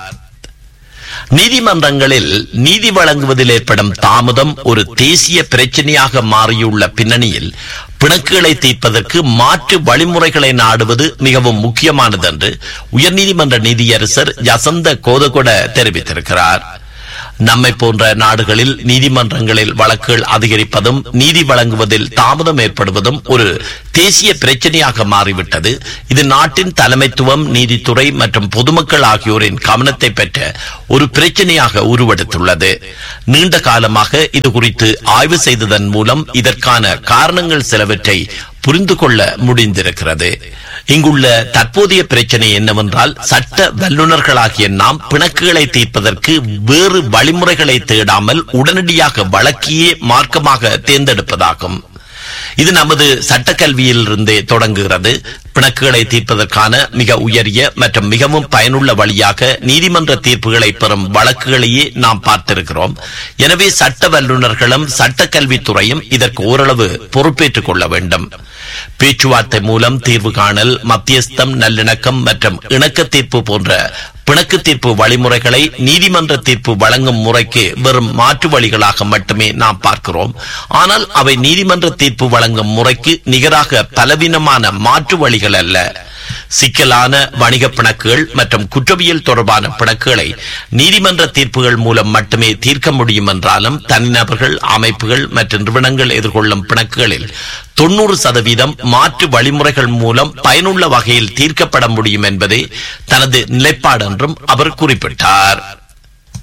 நீதிமன்றங்களில் நீதி வழங்குவதில் ஏற்படும் தாமதம் ஒரு தேசிய பிரச்சனையாக மாறியுள்ள பின்னணியில் பிணக்குகளை தீர்ப்பதற்கு மாற்று வழிமுறைகளை நாடுவது மிகவும் முக்கியமானது என்று உயர்நீதிமன்ற நீதியரசர் யசந்த கோதகொட தெரிவித்திருக்கிறார் நம்மை போன்ற நாடுகளில் நீதிமன்றங்களில் வழக்குகள் அதிகரிப்பதும் நீதி வழங்குவதில் தாமதம் ஏற்படுவதும் ஒரு தேசிய பிரச்சனையாக மாறிவிட்டது இது நாட்டின் தலைமைத்துவம் நீதித்துறை மற்றும் பொதுமக்கள் ஆகியோரின் கவனத்தை பெற்ற ஒரு பிரச்சனையாக உருவெடுத்துள்ளது நீண்ட காலமாக இது குறித்து ஆய்வு செய்ததன் மூலம் இதற்கான காரணங்கள் சிலவற்றை புரிந்து கொள்ள முடிந்திருக்கிறது இங்குள்ள தற்போதைய பிரச்சனை என்னவென்றால் சட்ட வல்லுநர்களாகிய நாம் பிணக்குகளை தீர்ப்பதற்கு வேறு வழிமுறைகளை தேடாமல் உடனடியாக வழக்கியே மார்க்கமாக தேர்ந்தெடுப்பதாகும் இது நமது சட்டக்கல்வியில் இருந்தே தொடங்குகிறது பிணக்குகளை தீர்ப்பதற்கான மிக உயரிய மற்றும் மிகவும் பயனுள்ள வழியாக நீதிமன்ற தீர்ப்புகளை பெறும் வழக்குகளையே நாம் பார்த்திருக்கிறோம் எனவே சட்ட வல்லுநர்களும் சட்டக்கல்வித்துறையும் இதற்கு ஓரளவு பொறுப்பேற்றுக் கொள்ள வேண்டும் பேச்சுவார்த்தை மூலம் தீர்வு காணல் மத்தியஸ்தம் நல்லிணக்கம் மற்றும் இணக்க தீர்ப்பு போன்ற பிணக்கு தீர்ப்பு வழிமுறைகளை நீதிமன்ற தீர்ப்பு வழங்கும் முறைக்கு வெறும் மாற்று வழிகளாக மட்டுமே நாம் பார்க்கிறோம் ஆனால் அவை நீதிமன்ற தீர்ப்பு வழங்கும் முறைக்கு நிகராக பலவீனமான மாற்று வழிகள் அல்ல சிக்கலான வணிக பிணக்குகள் மற்றும் குற்றவியல் தொடர்பான பிணக்குகளை நீதிமன்ற தீர்ப்புகள் மூலம் மட்டுமே தீர்க்க முடியும் என்றாலும் தனிநபர்கள் அமைப்புகள் மற்றும் நிறுவனங்கள் எதிர்கொள்ளும் பிணக்குகளில் தொன்னூறு சதவீதம் மாற்று வழிமுறைகள் மூலம் பயனுள்ள வகையில் தீர்க்கப்பட முடியும் என்பதே தனது நிலைப்பாடு என்றும் அவர் குறிப்பிட்டார்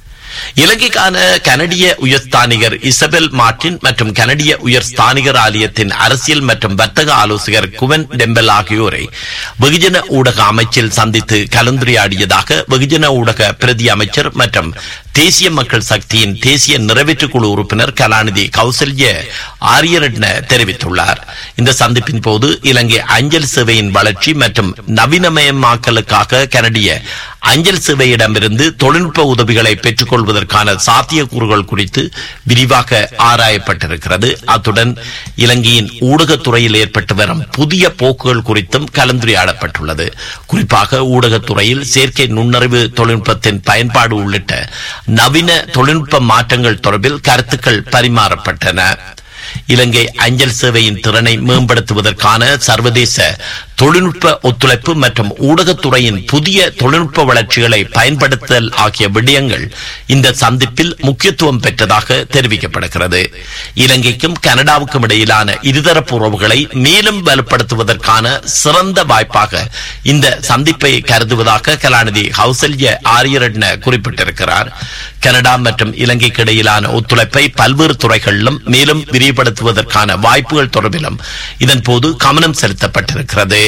இலங்கைக்கான கனடிய உயர்ஸ்தானிகர் இசபெல் மார்டின் மற்றும் கனடிய உயர்ஸ்தானிகர் ஆலயத்தின் அரசியல் மற்றும் வர்த்தக ஆலோசகர் குவன் டெம்பல் ஆகியோரை வெகுஜன ஊடக அமைச்சில் சந்தித்து கலந்துரையாடியதாக வெகுஜன ஊடக பிரதி அமைச்சர் மற்றும் தேசிய மக்கள் சக்தியின் தேசிய நிறைவேற்றுக் குழு உறுப்பினர் கலாநிதி கௌசல்ய ஆரியரட்ன தெரிவித்துள்ளார் இந்த சந்திப்பின் போது இலங்கை அஞ்சல் சேவையின் வளர்ச்சி மற்றும் நவீனமயமாக்கலுக்காக கனடிய அஞ்சல் சேவையிடமிருந்து தொழில்நுட்ப உதவிகளை பெற்றுக் கொள்வதற்கான சாத்தியக்கூறுகள் குறித்து விரிவாக ஆராயப்பட்டிருக்கிறது அத்துடன் இலங்கையின் ஊடகத்துறையில் ஏற்பட்டு வரும் புதிய போக்குகள் குறித்தும் கலந்துரையாடப்பட்டுள்ளது குறிப்பாக ஊடகத்துறையில் செயற்கை நுண்ணறிவு தொழில்நுட்பத்தின் பயன்பாடு உள்ளிட்ட நவீன தொழில்நுட்ப மாற்றங்கள் தொடர்பில் கருத்துக்கள் பரிமாறப்பட்டன இலங்கை அஞ்சல் சேவையின் திறனை மேம்படுத்துவதற்கான சர்வதேச தொழில்நுட்ப ஒத்துழைப்பு மற்றும் ஊடகத்துறையின் புதிய தொழில்நுட்ப வளர்ச்சிகளை பயன்படுத்தல் ஆகிய விடயங்கள் இந்த சந்திப்பில் முக்கியத்துவம் பெற்றதாக தெரிவிக்கப்படுகிறது இலங்கைக்கும் கனடாவுக்கும் இடையிலான இருதரப்பு உறவுகளை மேலும் வலுப்படுத்துவதற்கான சிறந்த வாய்ப்பாக இந்த சந்திப்பை கருதுவதாக கலாநிதி ஹவுசல்ய ஆரியரட்ன குறிப்பிட்டிருக்கிறார் கனடா மற்றும் இலங்கைக்கு இடையிலான ஒத்துழைப்பை பல்வேறு துறைகளிலும் மேலும் விரிவுபடுத்துவதற்கான வாய்ப்புகள் தொடர்பிலும் இதன் போது கவனம் செலுத்தப்பட்டிருக்கிறது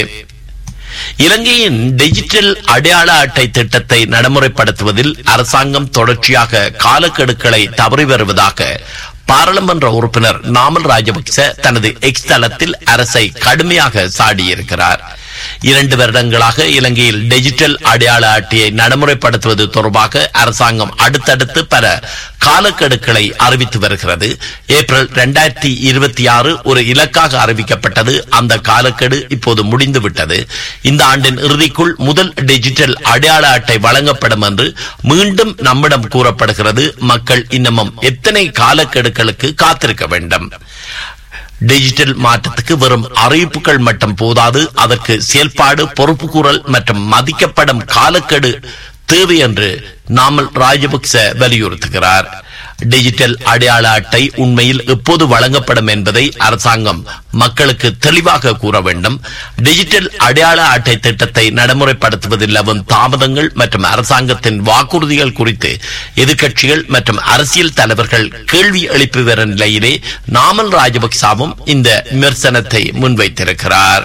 இலங்கையின் டிஜிட்டல் அடையாள அட்டை திட்டத்தை நடைமுறைப்படுத்துவதில் அரசாங்கம் தொடர்ச்சியாக காலக்கெடுக்களை தவறி வருவதாக பாராளுமன்ற உறுப்பினர் நாமல் ராஜபக்ச தனது எக்ஸ் தளத்தில் அரசை கடுமையாக சாடியிருக்கிறார் இரண்டு வருடங்களாக இலங்கையில் டிஜிட்டல் அடையாள அட்டையை நடைமுறைப்படுத்துவது தொடர்பாக அரசாங்கம் அடுத்தடுத்து பல காலக்கெடுக்களை அறிவித்து வருகிறது ஏப்ரல் இரண்டாயிரத்தி இருபத்தி ஆறு ஒரு இலக்காக அறிவிக்கப்பட்டது அந்த காலக்கெடு இப்போது முடிந்துவிட்டது இந்த ஆண்டின் இறுதிக்குள் முதல் டிஜிட்டல் அடையாள அட்டை வழங்கப்படும் என்று மீண்டும் நம்மிடம் கூறப்படுகிறது மக்கள் இன்னமும் எத்தனை காலக்கெடுக்களுக்கு காத்திருக்க வேண்டும் டிஜிட்டல் மாற்றத்துக்கு வெறும் அறிவிப்புகள் மட்டும் போதாது அதற்கு செயல்பாடு பொறுப்புக்கூறல் மற்றும் மதிக்கப்படும் காலக்கெடு தேவை என்று நாமல் ராஜபக்ச வலியுறுத்துகிறார் டிஜிட்டல் அடையாள அட்டை உண்மையில் எப்போது வழங்கப்படும் என்பதை அரசாங்கம் மக்களுக்கு தெளிவாக கூற வேண்டும் டிஜிட்டல் அடையாள அட்டை திட்டத்தை நடைமுறைப்படுத்துவதில் நிலவும் தாமதங்கள் மற்றும் அரசாங்கத்தின் வாக்குறுதிகள் குறித்து எதிர்க்கட்சிகள் மற்றும் அரசியல் தலைவர்கள் கேள்வி எழுப்பி வரும் நிலையிலே நாமல் ராஜபக்சாவும் இந்த விமர்சனத்தை முன்வைத்திருக்கிறார்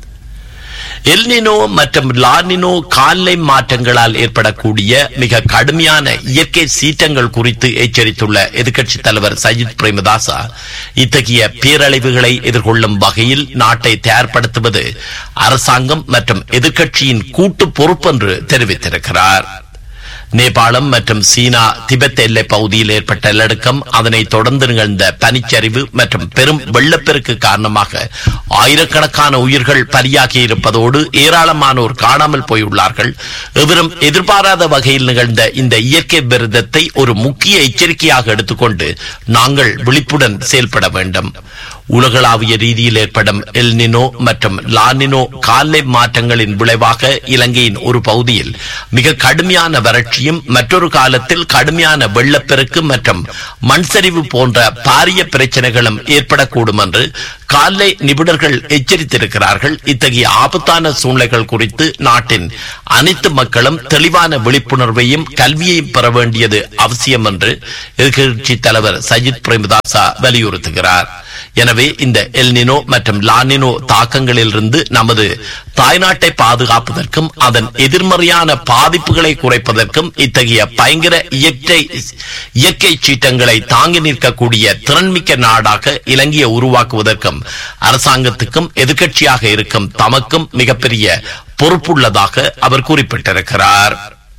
எல்னினோ மற்றும் லானினோ கால்நிலை மாற்றங்களால் ஏற்படக்கூடிய மிக கடுமையான இயற்கை சீற்றங்கள் குறித்து எச்சரித்துள்ள எதிர்க்கட்சித் தலைவர் சஜித் பிரேமதாசா இத்தகைய பேரழிவுகளை எதிர்கொள்ளும் வகையில் நாட்டை தயார்படுத்துவது அரசாங்கம் மற்றும் எதிர்க்கட்சியின் கூட்டு பொறுப்பு என்று தெரிவித்திருக்கிறார் நேபாளம் மற்றும் சீனா திபெத் எல்லை பகுதியில் ஏற்பட்ட நிலநடுக்கம் அதனைத் தொடர்ந்து நிகழ்ந்த பனிச்சரிவு மற்றும் பெரும் வெள்ளப்பெருக்கு காரணமாக ஆயிரக்கணக்கான உயிர்கள் பலியாகி இருப்பதோடு ஏராளமானோர் காணாமல் போயுள்ளார்கள் எவரும் எதிர்பாராத வகையில் நிகழ்ந்த இந்த இயற்கை விரதத்தை ஒரு முக்கிய எச்சரிக்கையாக எடுத்துக்கொண்டு நாங்கள் விழிப்புடன் செயல்பட வேண்டும் உலகளாவிய ரீதியில் ஏற்படும் எல்னினோ மற்றும் லானினோ காலை மாற்றங்களின் விளைவாக இலங்கையின் ஒரு பகுதியில் மிக கடுமையான வறட்சியும் மற்றொரு காலத்தில் கடுமையான வெள்ளப்பெருக்கு மற்றும் மண்சரிவு போன்ற பாரிய பிரச்சனைகளும் ஏற்படக்கூடும் என்று காலை நிபுணர்கள் எச்சரித்திருக்கிறார்கள் இத்தகைய ஆபத்தான சூழ்நிலைகள் குறித்து நாட்டின் அனைத்து மக்களும் தெளிவான விழிப்புணர்வையும் கல்வியையும் பெற வேண்டியது அவசியம் என்று எதிர்க்கட்சி தலைவர் சஜித் பிரேமதாசா வலியுறுத்துகிறார் எனவே இந்த எல்னினோ மற்றும் லானினோ தாக்கங்களிலிருந்து நமது தாய்நாட்டை பாதுகாப்பதற்கும் அதன் எதிர்மறையான பாதிப்புகளை குறைப்பதற்கும் இத்தகைய பயங்கர இயற்கை இயற்கை சீட்டங்களை தாங்கி நிற்கக்கூடிய திறன்மிக்க நாடாக இலங்கையை உருவாக்குவதற்கும் அரசாங்கத்துக்கும் எதிர்க்கட்சியாக இருக்கும் தமக்கும் மிகப்பெரிய பொறுப்புள்ளதாக அவர் குறிப்பிட்டிருக்கிறார்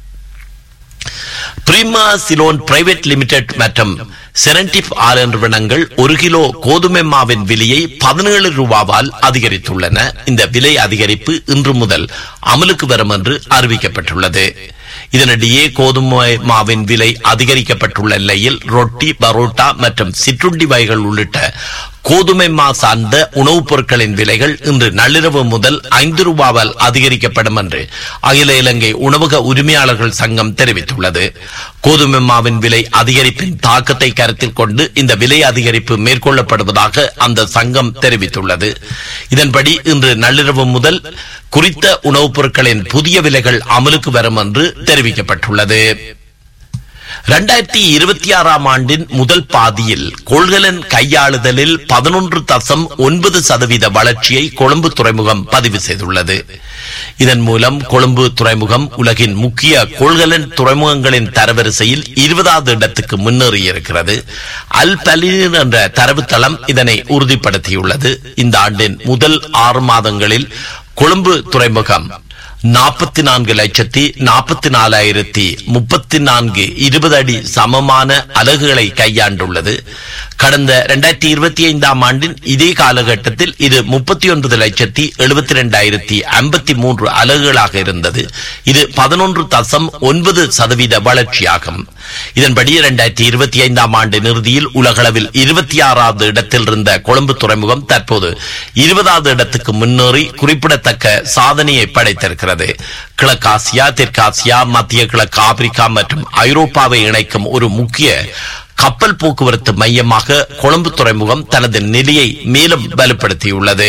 பிரிமா சிலோன் பிரைவேட் லிமிடெட் மற்றும் செரண்டிப் ஆல் நிறுவனங்கள் ஒரு கிலோ கோதுமை மாவின் விலையை பதினேழு ரூபாவால் அதிகரித்துள்ளன இந்த விலை அதிகரிப்பு இன்று முதல் அமலுக்கு வரும் என்று அறிவிக்கப்பட்டுள்ளது இதனிடையே கோதுமை மாவின் விலை அதிகரிக்கப்பட்டுள்ள நிலையில் ரொட்டி பரோட்டா மற்றும் சிற்றுண்டி வகைகள் உள்ளிட்ட கோதுமை மா சார்ந்த உணவுப் பொருட்களின் விலைகள் இன்று நள்ளிரவு முதல் ஐந்து ரூபாவால் அதிகரிக்கப்படும் என்று அகில இலங்கை உணவக உரிமையாளர்கள் சங்கம் தெரிவித்துள்ளது கோதுமை மாவின் விலை அதிகரிப்பின் தாக்கத்தை கருத்தில் கொண்டு இந்த விலை அதிகரிப்பு மேற்கொள்ளப்படுவதாக அந்த சங்கம் தெரிவித்துள்ளது இதன்படி இன்று நள்ளிரவு முதல் குறித்த உணவுப் பொருட்களின் புதிய விலைகள் அமலுக்கு வரும் என்று தெரிவிக்கப்பட்டுள்ளது இரண்டாயிரத்தி இருபத்தி ஆறாம் ஆண்டின் முதல் பாதியில் கொள்கலன் கையாளுதலில் பதினொன்று தசம் ஒன்பது சதவீத வளர்ச்சியை கொழும்பு துறைமுகம் பதிவு செய்துள்ளது இதன் மூலம் கொழும்பு துறைமுகம் உலகின் முக்கிய கொள்கலன் துறைமுகங்களின் தரவரிசையில் இருபதாவது இடத்துக்கு முன்னேறியிருக்கிறது அல் பலீன் என்ற தரவுத்தளம் இதனை உறுதிப்படுத்தியுள்ளது இந்த ஆண்டின் முதல் ஆறு மாதங்களில் கொழும்பு துறைமுகம் நாற்பத்தி நான்கு லட்சத்தி நாற்பத்தி நாலாயிரத்தி முப்பத்தி நான்கு இருபது அடி சமமான அலகுகளை கையாண்டுள்ளது கடந்த இரண்டாயிரத்தி இருபத்தி ஐந்தாம் ஆண்டின் இதே காலகட்டத்தில் இது முப்பத்தி ஒன்பது லட்சத்தி எழுபத்தி ரெண்டாயிரத்தி ஐம்பத்தி மூன்று அலகுகளாக இருந்தது இது பதினொன்று தசம் ஒன்பது சதவீத வளர்ச்சியாகும் இதன்படி இரண்டாயிரத்தி இருபத்தி ஐந்தாம் ஆண்டு இறுதியில் உலகளவில் இருபத்தி ஆறாவது இடத்தில் இருந்த கொழும்பு துறைமுகம் தற்போது இருபதாவது இடத்துக்கு முன்னேறி குறிப்பிடத்தக்க சாதனையை படைத்திருக்கிறது கிழக்காசியா தெற்காசியா மத்திய கிழக்கு ஆப்பிரிக்கா மற்றும் ஐரோப்பாவை இணைக்கும் ஒரு முக்கிய கப்பல் போக்குவரத்து மையமாக கொழும்பு துறைமுகம் தனது நிலையை மேலும் வலுப்படுத்தியுள்ளது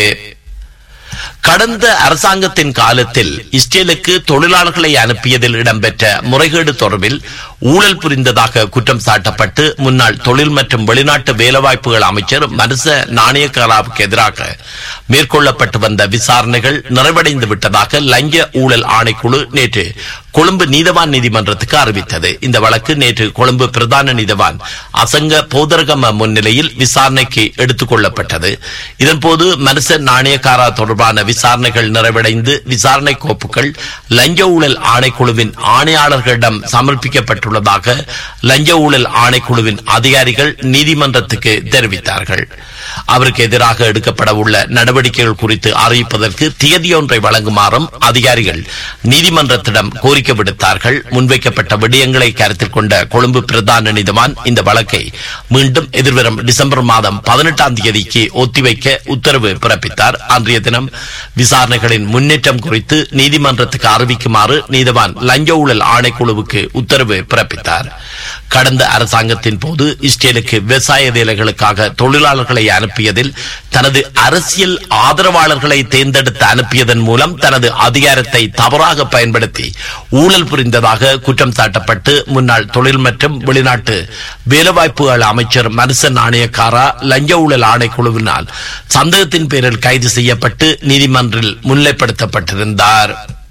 கடந்த அரசாங்கத்தின் காலத்தில் இஸ்ரேலுக்கு தொழிலாளர்களை அனுப்பியதில் இடம்பெற்ற முறைகேடு தொடர்பில் ஊழல் புரிந்ததாக குற்றம் சாட்டப்பட்டு முன்னாள் தொழில் மற்றும் வெளிநாட்டு வேலைவாய்ப்புகள் அமைச்சர் மனுச நாணயக்காராவுக்கு எதிராக மேற்கொள்ளப்பட்டு வந்த விசாரணைகள் நிறைவடைந்து விட்டதாக லஞ்ச ஊழல் ஆணைக்குழு நேற்று கொழும்பு நீதவான் நீதிமன்றத்துக்கு அறிவித்தது இந்த வழக்கு நேற்று கொழும்பு பிரதான நீதவான் அசங்க போதரகம முன்னிலையில் விசாரணைக்கு எடுத்துக் கொள்ளப்பட்டது இதன்போது மனுச நாணயக்காரா தொடர்பான விசாரணைகள் நிறைவடைந்து விசாரணை கோப்புகள் லஞ்ச ஊழல் ஆணைக்குழுவின் ஆணையாளர்களிடம் சமர்ப்பிக்கப்பட்டுள்ளதாக லஞ்ச ஊழல் ஆணைக்குழுவின் அதிகாரிகள் நீதிமன்றத்துக்கு தெரிவித்தார்கள் அவருக்கு எதிராக எடுக்கப்பட உள்ள நடவடிக்கைகள் குறித்து அறிவிப்பதற்கு தியதியொன்றை வழங்குமாறும் அதிகாரிகள் நீதிமன்றத்திடம் கோரிக்கை விடுத்தார்கள் முன்வைக்கப்பட்ட விடயங்களை கருத்தில் கொண்ட கொழும்பு பிரதான நீதிவான் இந்த வழக்கை மீண்டும் எதிர்வரும் டிசம்பர் மாதம் பதினெட்டாம் தேதிக்கு ஒத்திவைக்க உத்தரவு பிறப்பித்தார் அன்றைய தினம் விசாரணைகளின் முன்னேற்றம் குறித்து நீதிமன்றத்துக்கு அறிவிக்குமாறு நீதிவான் லஞ்ச ஊழல் ஆணைக்குழுவுக்கு உத்தரவு பிறப்பித்தார் கடந்த அரசாங்கத்தின் போது இஸ்ரேலுக்கு விவசாய வேலைகளுக்காக தொழிலாளர்களை அனுப்பியதில் தனது அரசியல் ஆதரவாளர்களை தேர்ந்தெடுத்து அனுப்பியதன் மூலம் தனது அதிகாரத்தை தவறாக பயன்படுத்தி ஊழல் புரிந்ததாக குற்றம் சாட்டப்பட்டு முன்னாள் தொழில் மற்றும் வெளிநாட்டு வேலைவாய்ப்புகள் அமைச்சர் மனுசன் ஆணையக்காரா லஞ்ச ஊழல் ஆணைக்குழுவினால் சந்தேகத்தின் பேரில் கைது செய்யப்பட்டு நீதிமன்றில் முன்னிலைப்படுத்தப்பட்டிருந்தார்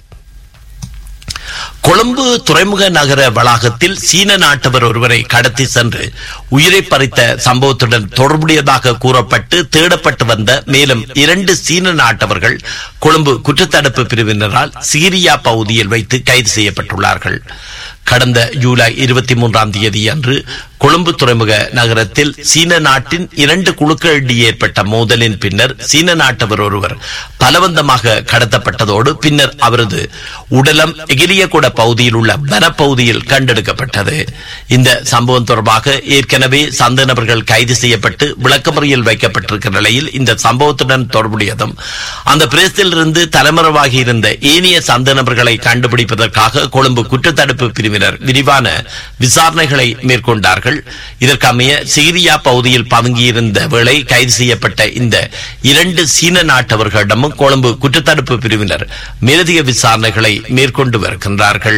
கொழும்பு துறைமுக நகர வளாகத்தில் சீன நாட்டவர் ஒருவரை கடத்தி சென்று உயிரை பறித்த சம்பவத்துடன் தொடர்புடையதாக கூறப்பட்டு தேடப்பட்டு வந்த மேலும் இரண்டு சீன நாட்டவர்கள் கொழும்பு குற்றத்தடுப்பு பிரிவினரால் சீரியா பகுதியில் வைத்து கைது செய்யப்பட்டுள்ளார்கள் கடந்த ஜூலை இருபத்தி மூன்றாம் தேதி அன்று கொழும்பு துறைமுக நகரத்தில் சீன நாட்டின் இரண்டு குழுக்களிடையே ஏற்பட்ட மோதலின் பின்னர் சீன நாட்டவர் ஒருவர் பலவந்தமாக கடத்தப்பட்டதோடு பின்னர் அவரது உடலம் எகிரியகுட பகுதியில் உள்ள வனப்பகுதியில் கண்டெடுக்கப்பட்டது இந்த சம்பவம் தொடர்பாக ஏற்கனவே சந்த நபர்கள் கைது செய்யப்பட்டு விளக்கமறியல் வைக்கப்பட்டிருக்கிற நிலையில் இந்த சம்பவத்துடன் தொடர்புடையதும் அந்த பிரதேசத்திலிருந்து தலைமறைவாகி இருந்த ஏனைய சந்த நபர்களை கண்டுபிடிப்பதற்காக கொழும்பு குற்றத்தடுப்பு பிரிவினர் விரிவான விசாரணைகளை மேற்கொண்டார்கள் இதற்கமைய சிரியா பகுதியில் பதுங்கியிருந்த வேளை கைது செய்யப்பட்ட இந்த இரண்டு சீன நாட்டவர்களிடமும் கொழும்பு குற்றத்தடுப்பு பிரிவினர் மேலதிக விசாரணைகளை மேற்கொண்டு வருகின்றார்கள்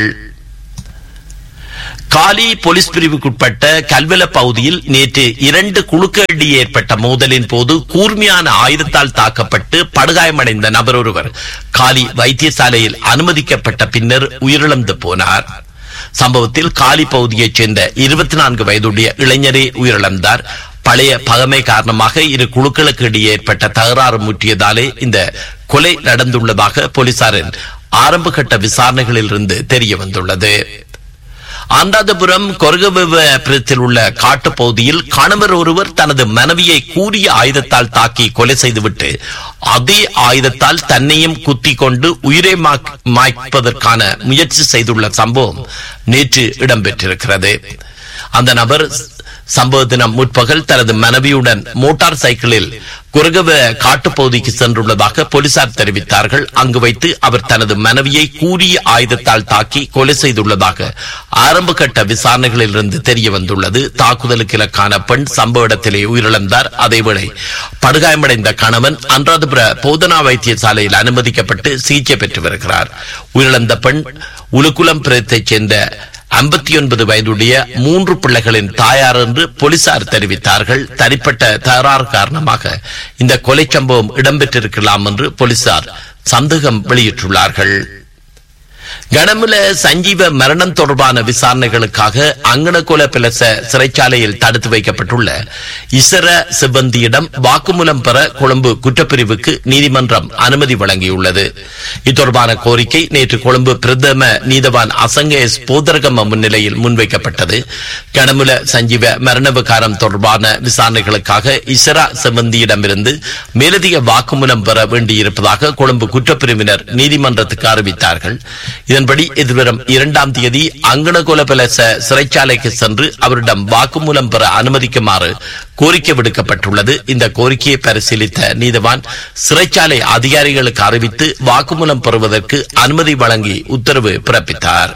காலி போலீஸ் பிரிவுக்குட்பட்ட கல்வெல பகுதியில் நேற்று இரண்டு குழுக்களிடையே ஏற்பட்ட மோதலின் போது கூர்மையான ஆயுதத்தால் தாக்கப்பட்டு படுகாயமடைந்த நபர் ஒருவர் காலி வைத்தியசாலையில் அனுமதிக்கப்பட்ட பின்னர் உயிரிழந்து போனார் சம்பவத்தில் காலி பகுதியைச் சேர்ந்த இருபத்தி நான்கு வயதுடைய இளைஞரே உயிரிழந்தார் பழைய பகமை காரணமாக இரு குழுக்களுக்கு இடையே ஏற்பட்ட தகராறு முற்றியதாலே இந்த கொலை நடந்துள்ளதாக போலீசாரின் ஆரம்பகட்ட விசாரணைகளில் இருந்து தெரிய வந்துள்ளது அந்தாதபுரம் கொரகபுரத்தில் உள்ள காட்டுப் பகுதியில் கணவர் ஒருவர் தனது மனைவியை கூறிய ஆயுதத்தால் தாக்கி கொலை செய்துவிட்டு அதே ஆயுதத்தால் தன்னையும் குத்தி கொண்டு உயிரை மாய்ப்பதற்கான முயற்சி செய்துள்ள சம்பவம் நேற்று இடம்பெற்றிருக்கிறது அந்த நபர் சம்பவ தினம் முற்பகல் தனது மனைவியுடன் மோட்டார் சைக்கிளில் குரகவ காட்டுப்பகுதிக்கு சென்றுள்ளதாக போலீசார் தெரிவித்தார்கள் அங்கு வைத்து அவர் தனது மனைவியை கூறிய ஆயுதத்தால் தாக்கி கொலை செய்துள்ளதாக ஆரம்ப கட்ட விசாரணைகளில் இருந்து தெரிய வந்துள்ளது தாக்குதலுக்கு இலக்கான பெண் சம்பவ இடத்திலே உயிரிழந்தார் அதேவேளை படுகாயமடைந்த கணவன் அன்றாதபுர போதனா வைத்தியசாலையில் அனுமதிக்கப்பட்டு சிகிச்சை பெற்று வருகிறார் உயிரிழந்த பெண் உலுக்குளம் பிரதத்தைச் சேர்ந்த ஐம்பத்தி ஒன்பது வயதுடைய மூன்று பிள்ளைகளின் தாயார் என்று போலீசார் தெரிவித்தார்கள் தனிப்பட்ட தகராறு காரணமாக இந்த கொலை சம்பவம் இடம்பெற்றிருக்கலாம் என்று போலீசார் சந்தேகம் வெளியிட்டுள்ளார்கள் கனமுல சஞ்சீவ மரணம் தொடர்பான விசாரணைகளுக்காக அங்கனகோல பிளச சிறைச்சாலையில் தடுத்து வைக்கப்பட்டுள்ள இசர சிப்பந்தியிடம் வாக்குமூலம் பெற கொழும்பு குற்றப்பிரிவுக்கு நீதிமன்றம் அனுமதி வழங்கியுள்ளது இத்தொடர்பான கோரிக்கை நேற்று கொழும்பு பிரதம நீதவான் அசங்க எஸ் போதரகம முன்னிலையில் முன்வைக்கப்பட்டது கனமுல சஞ்சீவ மரண விகாரம் தொடர்பான விசாரணைகளுக்காக இசரா சிப்பந்தியிடமிருந்து மேலதிக வாக்குமூலம் பெற வேண்டியிருப்பதாக கொழும்பு குற்றப்பிரிவினர் நீதிமன்றத்துக்கு அறிவித்தார்கள் இதன்படி எதிர்வரும் இரண்டாம் தேதி அங்கனகோலபலச சிறைச்சாலைக்கு சென்று அவரிடம் வாக்குமூலம் பெற அனுமதிக்குமாறு கோரிக்கை விடுக்கப்பட்டுள்ளது இந்த கோரிக்கையை பரிசீலித்த நீதவான் சிறைச்சாலை அதிகாரிகளுக்கு அறிவித்து வாக்குமூலம் பெறுவதற்கு அனுமதி வழங்கி உத்தரவு பிறப்பித்தார்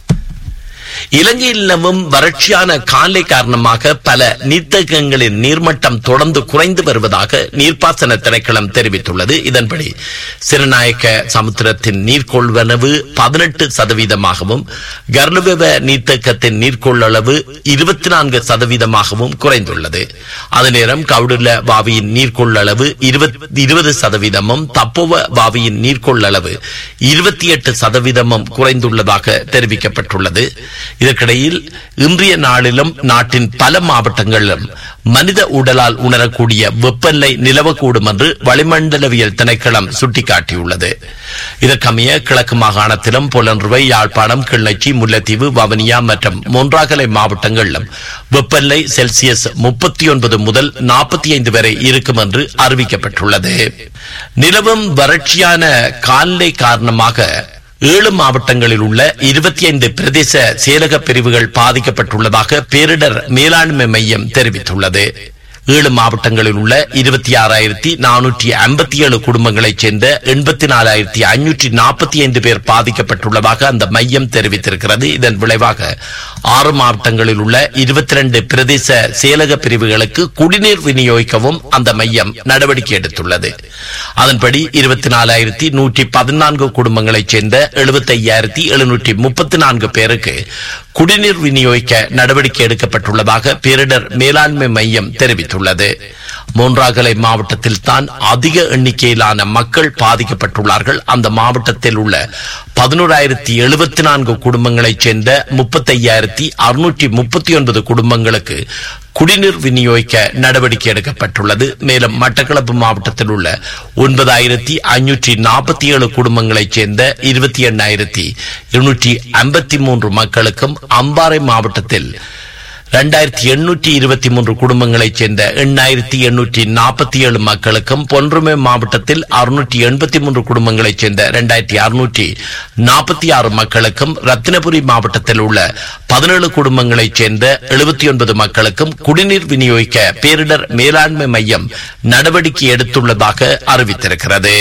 இலங்கையில் நிலவும் வறட்சியான காலை காரணமாக பல நீர்த்தகங்களின் நீர்மட்டம் தொடர்ந்து குறைந்து வருவதாக நீர்ப்பாசன திணைக்களம் தெரிவித்துள்ளது இதன்படி சிறுநாயக்க சமுத்திரத்தின் நீர்கொள்வனவு பதினெட்டு சதவீதமாகவும் கர்லுவெவ நீர்த்தேக்கத்தின் நீர்கொள்ளளவு இருபத்தி நான்கு சதவீதமாகவும் குறைந்துள்ளது அதே நேரம் கவுடுல வாவியின் நீர்கொள்ளளவு இருபது சதவீதமும் தப்போவ வாவியின் நீர்கொள்ளளவு இருபத்தி எட்டு சதவீதமும் குறைந்துள்ளதாக தெரிவிக்கப்பட்டுள்ளது இதற்கிடையில் இன்றைய நாளிலும் நாட்டின் பல மாவட்டங்களிலும் மனித உடலால் உணரக்கூடிய வெப்பநிலை நிலவக்கூடும் என்று வளிமண்டலவியல் திணைக்களம் சுட்டிக்காட்டியுள்ளது இதற்கமைய கிழக்கு மாகாணத்திலும் புலன்றுவை யாழ்ப்பாணம் கிள்ளச்சி முல்லைத்தீவு வவனியா மற்றும் மொன்றாகலை மாவட்டங்களிலும் வெப்பநிலை செல்சியஸ் முப்பத்தி ஒன்பது முதல் நாற்பத்தி ஐந்து வரை இருக்கும் என்று அறிவிக்கப்பட்டுள்ளது நிலவும் வறட்சியான கால்நிலை காரணமாக ஏழு மாவட்டங்களில் உள்ள இருபத்தி ஐந்து பிரதேச செயலக பிரிவுகள் பாதிக்கப்பட்டுள்ளதாக பேரிடர் மேலாண்மை மையம் தெரிவித்துள்ளது ஏழு மாவட்டங்களில் உள்ள இருபத்தி ஆறாயிரத்தி நானூற்றி ஐம்பத்தி ஏழு குடும்பங்களைச் சேர்ந்த எண்பத்தி நாலாயிரத்தி ஐநூற்றி நாற்பத்தி ஐந்து பேர் பாதிக்கப்பட்டுள்ளதாக அந்த மையம் தெரிவித்திருக்கிறது இதன் விளைவாக ஆறு மாவட்டங்களில் உள்ள இருபத்தி ரெண்டு பிரதேச செயலக பிரிவுகளுக்கு குடிநீர் விநியோகிக்கவும் அந்த மையம் நடவடிக்கை எடுத்துள்ளது அதன்படி இருபத்தி நாலாயிரத்தி நூற்றி பதினான்கு குடும்பங்களைச் சேர்ந்த எழுபத்தி ஐயாயிரத்தி எழுநூற்றி முப்பத்தி நான்கு பேருக்கு குடிநீர் விநியோகிக்க நடவடிக்கை எடுக்கப்பட்டுள்ளதாக பேரிடர் மேலாண்மை மையம் தெரிவித்துள்ளது மூன்றாகலை மாவட்டத்தில் தான் அதிக எண்ணிக்கையிலான மக்கள் பாதிக்கப்பட்டுள்ளார்கள் அந்த மாவட்டத்தில் உள்ள பதினோராயிரத்தி எழுபத்தி நான்கு குடும்பங்களைச் சேர்ந்த முப்பத்தி ஐயாயிரத்தி அறுநூற்றி முப்பத்தி ஒன்பது குடும்பங்களுக்கு குடிநீர் விநியோகிக்க நடவடிக்கை எடுக்கப்பட்டுள்ளது மேலும் மட்டக்களப்பு மாவட்டத்தில் உள்ள ஒன்பதாயிரத்தி ஐநூற்றி நாற்பத்தி ஏழு குடும்பங்களைச் சேர்ந்த இருபத்தி எண்ணாயிரத்தி இருநூற்றி ஐம்பத்தி மூன்று மக்களுக்கும் அம்பாறை மாவட்டத்தில் இரண்டாயிரத்தி எண்ணூற்றி இருபத்தி மூன்று குடும்பங்களைச் சேர்ந்த எண்ணாயிரத்தி எண்ணூற்றி நாற்பத்தி ஏழு மக்களுக்கும் பொன்றுமை மாவட்டத்தில் அறுநூற்றி எண்பத்தி மூன்று குடும்பங்களைச் சேர்ந்த இரண்டாயிரத்தி அறுநூற்றி நாற்பத்தி ஆறு மக்களுக்கும் ரத்தினபுரி மாவட்டத்தில் உள்ள பதினேழு குடும்பங்களைச் சேர்ந்த எழுபத்தி ஒன்பது மக்களுக்கும் குடிநீர் விநியோகிக்க பேரிடர் மேலாண்மை மையம் நடவடிக்கை எடுத்துள்ளதாக அறிவித்திருக்கிறது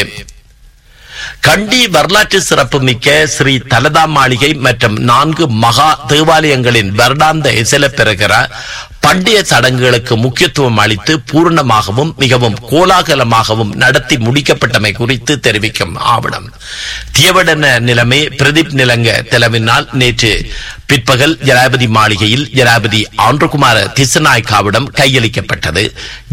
கண்டி வரலாற்று சிறப்புமிக்க ஸ்ரீ தலதா மாளிகை மற்றும் நான்கு மகா தேவாலயங்களின் வருடாந்த இசைல பெறுகிற பண்டைய சடங்குகளுக்கு முக்கியத்துவம் அளித்து பூர்ணமாகவும் மிகவும் கோலாகலமாகவும் நடத்தி முடிக்கப்பட்டமை குறித்து தெரிவிக்கும் ஆவணம் தியவடன நிலைமை பிரதீப் நிலங்க தலைவினால் நேற்று பிற்பகல் ஜனாபதி மாளிகையில் ஜனாபதி ஆண்டுகுமார திசநாயக்காவிடம் கையளிக்கப்பட்டது